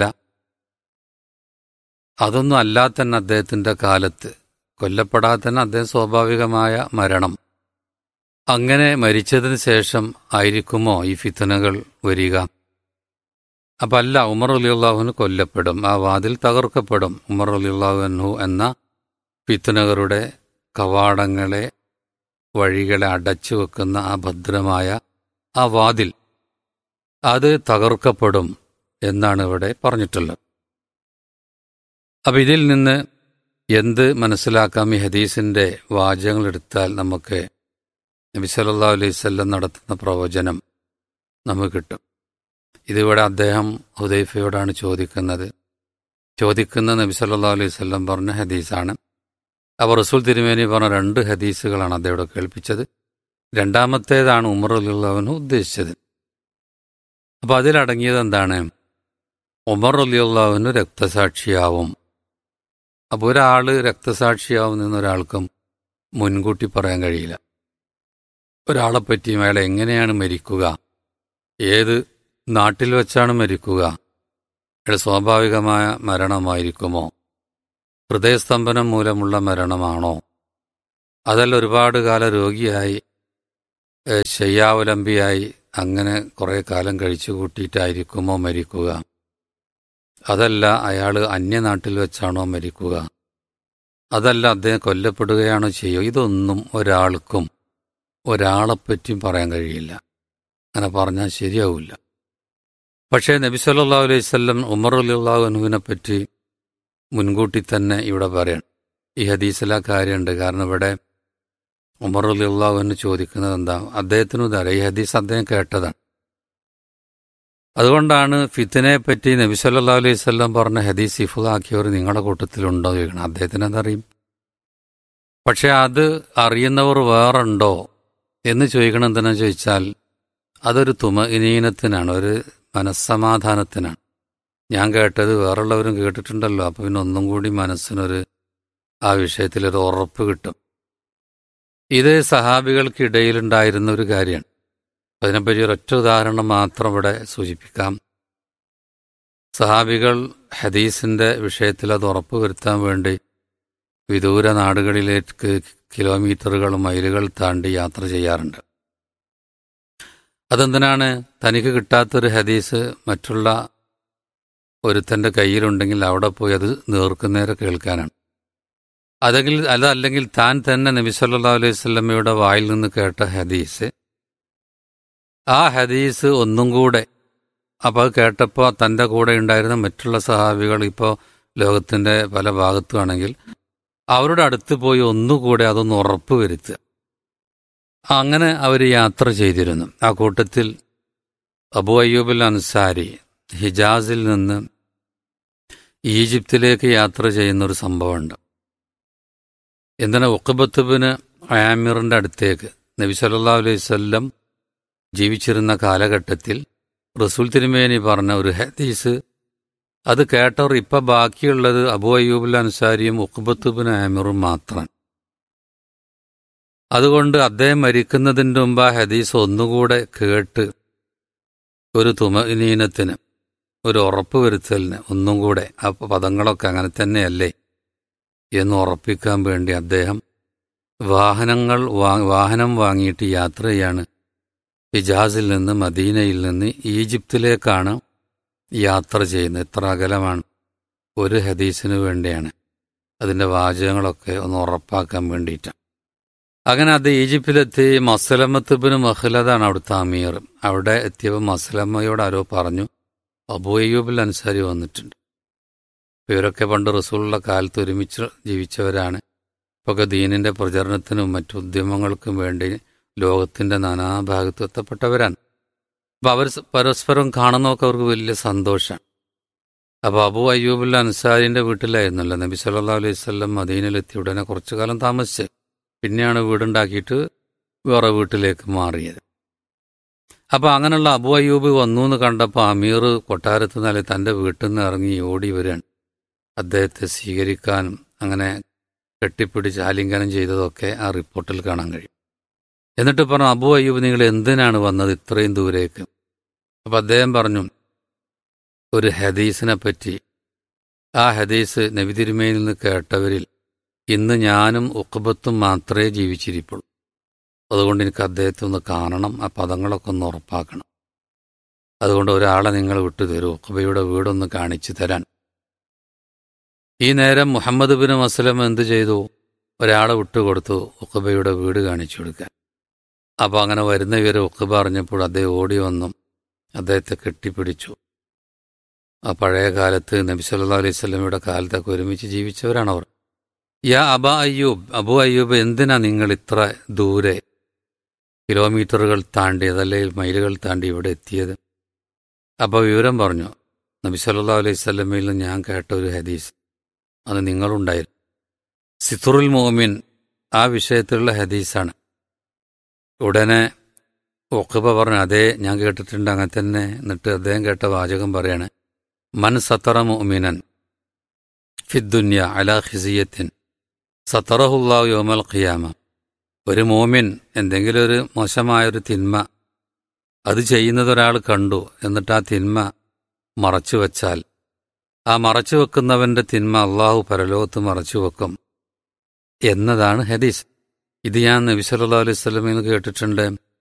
അതൊന്നും അല്ലാതെ തന്നെ അദ്ദേഹത്തിന്റെ കാലത്ത് കൊല്ലപ്പെടാതെ തന്നെ അദ്ദേഹം സ്വാഭാവികമായ മരണം അങ്ങനെ മരിച്ചതിന് ശേഷം ആയിരിക്കുമോ ഈ ഫിത്തനകൾ വരിക അപ്പൊ അല്ല ഉമർ അലിയുള്ളാഹുന് കൊല്ലപ്പെടും ആ വാതിൽ തകർക്കപ്പെടും ഉമർ അലിയുള്ളാഹുനു എന്ന ഫിത്തനകളുടെ കവാടങ്ങളെ വഴികളെ അടച്ചു വെക്കുന്ന ആ ഭദ്രമായ ആ വാതിൽ അത് തകർക്കപ്പെടും എന്നാണ് ഇവിടെ പറഞ്ഞിട്ടുള്ളത് അപ്പം ഇതിൽ നിന്ന് എന്ത് മനസ്സിലാക്കാം ഈ ഹദീസിന്റെ വാചകങ്ങൾ എടുത്താൽ നമുക്ക് നബി സല്ലാ അലൈവല്ലം നടത്തുന്ന പ്രവചനം നമുക്ക് കിട്ടും ഇതിവിടെ അദ്ദേഹം ഹുദൈഫയോടാണ് ചോദിക്കുന്നത് ചോദിക്കുന്ന നബി സല്ലാ അലൈഹി സ്വല്ലം പറഞ്ഞ ഹദീസാണ് അപ്പോൾ റസൂൽ തിരുമേനി പറഞ്ഞ രണ്ട് ഹദീസുകളാണ് അദ്ദേഹം കേൾപ്പിച്ചത് രണ്ടാമത്തേതാണ് ഉമർ അലിള്ളവന് ഉദ്ദേശിച്ചത് അപ്പോൾ അതിലടങ്ങിയത് എന്താണ് ഉമർ അലിയുള്ളാവിന് രക്തസാക്ഷിയാവും അപ്പോൾ ഒരാൾ രക്തസാക്ഷിയാവുന്ന ഒരാൾക്കും മുൻകൂട്ടി പറയാൻ കഴിയില്ല ഒരാളെ പറ്റിയും അയാൾ എങ്ങനെയാണ് മരിക്കുക ഏത് നാട്ടിൽ വെച്ചാണ് മരിക്കുക അയാൾ സ്വാഭാവികമായ മരണമായിരിക്കുമോ ഹൃദയസ്തംഭനം മൂലമുള്ള മരണമാണോ അതല്ല ഒരുപാട് കാലം രോഗിയായി ഏഹ് ശയ്യാവലംബിയായി അങ്ങനെ കുറേ കാലം കഴിച്ചു കൂട്ടിയിട്ടായിരിക്കുമോ മരിക്കുക അതല്ല അയാൾ അന്യനാട്ടിൽ വെച്ചാണോ മരിക്കുക അതല്ല അദ്ദേഹം കൊല്ലപ്പെടുകയാണോ ചെയ്യുക ഇതൊന്നും ഒരാൾക്കും ഒരാളെപ്പറ്റിയും പറയാൻ കഴിയില്ല അങ്ങനെ പറഞ്ഞാൽ ശരിയാവില്ല പക്ഷേ നബി സല്ലാ അലൈഹി സ്വല്ലം ഉമർ അലിള്ളാഹുനുവിനെ പറ്റി മുൻകൂട്ടി തന്നെ ഇവിടെ പറയണം ഈ ഹദീസിലെ കാര്യമുണ്ട് കാരണം ഇവിടെ ഉമർ അലിള്ളാഹുവിന് ചോദിക്കുന്നത് എന്താ അദ്ദേഹത്തിനും ഇതറിയാം ഈ ഹദീസ് അദ്ദേഹം കേട്ടതാണ് അതുകൊണ്ടാണ് ഫിത്തിനെ പറ്റി നബി സല്ലാ അലൈഹി സ്വല്ലം പറഞ്ഞ ഹദീസ് ഇഫുദാക്കിയവർ നിങ്ങളുടെ കൂട്ടത്തിലുണ്ടോ എന്ന് ചോദിക്കണം അദ്ദേഹത്തിന് അതറിയും പക്ഷെ അത് അറിയുന്നവർ വേറുണ്ടോ എന്ന് ചോദിക്കണം എന്തിനാ ചോദിച്ചാൽ അതൊരു തുമഇനീനത്തിനാണ് ഒരു മനസ്സമാധാനത്തിനാണ് ഞാൻ കേട്ടത് വേറുള്ളവരും കേട്ടിട്ടുണ്ടല്ലോ അപ്പം പിന്നെ ഒന്നും കൂടി മനസ്സിനൊരു ആ വിഷയത്തിലൊരു ഉറപ്പ് കിട്ടും ഇത് സഹാബികൾക്കിടയിലുണ്ടായിരുന്ന ഒരു കാര്യമാണ് അതിനെപ്പറ്റി ഒരൊറ്റ ഉദാഹരണം മാത്രം ഇവിടെ സൂചിപ്പിക്കാം സഹാബികൾ ഹദീസിന്റെ വിഷയത്തിൽ അത് ഉറപ്പുവരുത്താൻ വേണ്ടി വിദൂര നാടുകളിലേക്ക് കിലോമീറ്ററുകൾ മൈലുകൾ താണ്ടി യാത്ര ചെയ്യാറുണ്ട് അതെന്തിനാണ് തനിക്ക് കിട്ടാത്തൊരു ഹദീസ് മറ്റുള്ള ഒരുത്തൻ്റെ കയ്യിലുണ്ടെങ്കിൽ അവിടെ പോയി അത് നേർക്കുനേരെ കേൾക്കാനാണ് അതെങ്കിൽ അതല്ലെങ്കിൽ താൻ തന്നെ നബി സല്ലാ അലൈഹി സ്വല്ലമ്മയുടെ വായിൽ നിന്ന് കേട്ട ഹദീസ് ആ ഹദീസ് ഒന്നും കൂടെ അപ്പോൾ അത് കേട്ടപ്പോൾ തൻ്റെ കൂടെ ഉണ്ടായിരുന്ന മറ്റുള്ള സഹാബികൾ ഇപ്പോൾ ലോകത്തിൻ്റെ പല ഭാഗത്തുമാണെങ്കിൽ അവരുടെ അടുത്ത് പോയി ഒന്നുകൂടെ അതൊന്ന് ഉറപ്പ് വരുത്തുക അങ്ങനെ അവർ യാത്ര ചെയ്തിരുന്നു ആ കൂട്ടത്തിൽ അബു അയ്യൂബുൽ അൻസാരി ഹിജാസിൽ നിന്ന് ഈജിപ്തിലേക്ക് യാത്ര ചെയ്യുന്ന ഒരു സംഭവമുണ്ട് എന്തിനാ ഉക്കബത്തുബിന് ആമിറിൻ്റെ അടുത്തേക്ക് നബി സല്ലാ അലൈഹി വല്ലം ജീവിച്ചിരുന്ന കാലഘട്ടത്തിൽ റസൂൽ തിരുമേനി പറഞ്ഞ ഒരു ഹദീസ് അത് കേട്ടവർ ഇപ്പം ബാക്കിയുള്ളത് അബു അയ്യൂബുൽ അൻസാരിയും ഉഖബത്തുബിൻ ആമിറും മാത്രമാണ് അതുകൊണ്ട് അദ്ദേഹം മരിക്കുന്നതിൻ്റെ മുമ്പ് ആ ഹദീസ് ഒന്നുകൂടെ കേട്ട് ഒരു തുമനീനത്തിന് ഒരു ഉറപ്പ് വരുത്തലിന് ഒന്നും കൂടെ ആ പദങ്ങളൊക്കെ അങ്ങനെ തന്നെയല്ലേ എന്ന് ഉറപ്പിക്കാൻ വേണ്ടി അദ്ദേഹം വാഹനങ്ങൾ വാഹനം വാങ്ങിയിട്ട് യാത്ര ചെയ്യാണ് ഹിജാസിൽ നിന്ന് മദീനയിൽ നിന്ന് ഈജിപ്തിലേക്കാണ് യാത്ര ചെയ്യുന്നത് എത്ര അകലമാണ് ഒരു ഹദീസിന് വേണ്ടിയാണ് അതിൻ്റെ വാചകങ്ങളൊക്കെ ഒന്ന് ഉറപ്പാക്കാൻ വേണ്ടിയിട്ടാണ് അങ്ങനെ അത് ഈജിപ്തിലെത്തി മസലമത്തുബിന് മഹ്ലദാണ് അവിടുത്തെ അമീർ അവിടെ എത്തിയപ്പോൾ മസലമ്മയോട് ആരോ പറഞ്ഞു അബൂ അയ്യൂബിൽ അൻസാരി വന്നിട്ടുണ്ട് ഇവരൊക്കെ പണ്ട് റസൂലുള്ള കാലത്ത് ഒരുമിച്ച് ജീവിച്ചവരാണ് ഇപ്പൊക്കെ ദീനിന്റെ പ്രചരണത്തിനും മറ്റു ഉദ്യമങ്ങൾക്കും വേണ്ടി ലോകത്തിന്റെ നാനാഭാഗത്തും എത്തപ്പെട്ടവരാണ് അപ്പൊ അവർ പരസ്പരം കാണുന്നതൊക്കെ അവർക്ക് വലിയ സന്തോഷമാണ് അപ്പൊ അബു അയ്യൂബുൽ അൻസാരിന്റെ വീട്ടിലായിരുന്നല്ലോ നബി സല്ലാ അലൈഹി സ്വല്ലം മദീനയിലെത്തി ഉടനെ കുറച്ചു കാലം താമസിച്ച് പിന്നെയാണ് വീടുണ്ടാക്കിയിട്ട് വേറെ വീട്ടിലേക്ക് മാറിയത് അപ്പൊ അങ്ങനെയുള്ള അബു അയ്യൂബ് വന്നു എന്ന് കണ്ടപ്പോൾ അമീർ കൊട്ടാരത്ത് നിന്നാലെ തന്റെ വീട്ടിൽ നിന്ന് ഇറങ്ങി ഓടി വരികയാണ് അദ്ദേഹത്തെ സ്വീകരിക്കാനും അങ്ങനെ കെട്ടിപ്പിടിച്ച് ആലിംഗനം ചെയ്തതൊക്കെ ആ റിപ്പോർട്ടിൽ കാണാൻ കഴിയും എന്നിട്ട് പറഞ്ഞു അബു അയ്യൂബ് നിങ്ങൾ എന്തിനാണ് വന്നത് ഇത്രയും ദൂരേക്ക് അപ്പം അദ്ദേഹം പറഞ്ഞു ഒരു ഹദീസിനെ പറ്റി ആ ഹദീസ് നബി തിരുമേനിൽ നിന്ന് കേട്ടവരിൽ ഇന്ന് ഞാനും ഉക്കബത്തും മാത്രമേ ജീവിച്ചിരിപ്പുള്ളൂ അതുകൊണ്ട് എനിക്ക് അദ്ദേഹത്തെ ഒന്ന് കാണണം ആ പദങ്ങളൊക്കെ ഒന്ന് ഉറപ്പാക്കണം അതുകൊണ്ട് ഒരാളെ നിങ്ങൾ വിട്ടുതരൂ ഉക്കബയുടെ വീടൊന്ന് കാണിച്ചു തരാൻ ഈ നേരം മുഹമ്മദ് ബിൻ മസ്ലം എന്ത് ചെയ്തു ഒരാളെ വിട്ടുകൊടുത്തു ഉക്കബയുടെ വീട് കാണിച്ചു കൊടുക്കാൻ അപ്പോൾ അങ്ങനെ വരുന്ന ഇവരെ ഉക്കബ അറിഞ്ഞപ്പോൾ അദ്ദേഹം ഓടി വന്നു അദ്ദേഹത്തെ കെട്ടിപ്പിടിച്ചു ആ പഴയ കാലത്ത് നബി സല്ലാ അലൈഹി സ്വലമയുടെ കാലത്തൊക്കെ ഒരുമിച്ച് ജീവിച്ചവരാണ് അവർ യാ അബ അയ്യൂബ് അബു അയ്യൂബ് എന്തിനാ നിങ്ങൾ ഇത്ര ദൂരെ കിലോമീറ്ററുകൾ താണ്ടി അതല്ലെങ്കിൽ മൈലുകൾ താണ്ടി ഇവിടെ എത്തിയത് അപ്പോൾ വിവരം പറഞ്ഞു നബി സല്ലാ അലൈഹി സ്വലമയിൽ നിന്ന് ഞാൻ കേട്ട ഒരു ഹദീസ് അത് നിങ്ങളുണ്ടായിരുന്നു സിത്തുറുൽ മോമിൻ ആ വിഷയത്തിലുള്ള ഹദീസാണ് ഉടനെ ഒക്കബ പറഞ്ഞു അതേ ഞാൻ കേട്ടിട്ടുണ്ട് അങ്ങനെ തന്നെ എന്നിട്ട് അദ്ദേഹം കേട്ട വാചകം പറയാണ് മൻ സത്തറ മോമിനൻ ഫിദ്ദുന്യ അലാ ഖിസിയത്തിൻ സത്തറഹുല്ലാഹു യോമൽ ഖിയാമ ഒരു മോമിൻ എന്തെങ്കിലും ഒരു മോശമായൊരു തിന്മ അത് ചെയ്യുന്നത് ഒരാൾ കണ്ടു എന്നിട്ട് ആ തിന്മ മറച്ചു വച്ചാൽ ആ മറച്ചു വെക്കുന്നവന്റെ തിന്മ അള്ളാഹു പരലോകത്ത് മറച്ചു വെക്കും എന്നതാണ് ഹദീസ് ഇത് ഞാൻ നബി സല്ലല്ലാഹു അലൈഹി വസല്ലമയിൽ നിന്ന് കേട്ടിട്ടുണ്ട്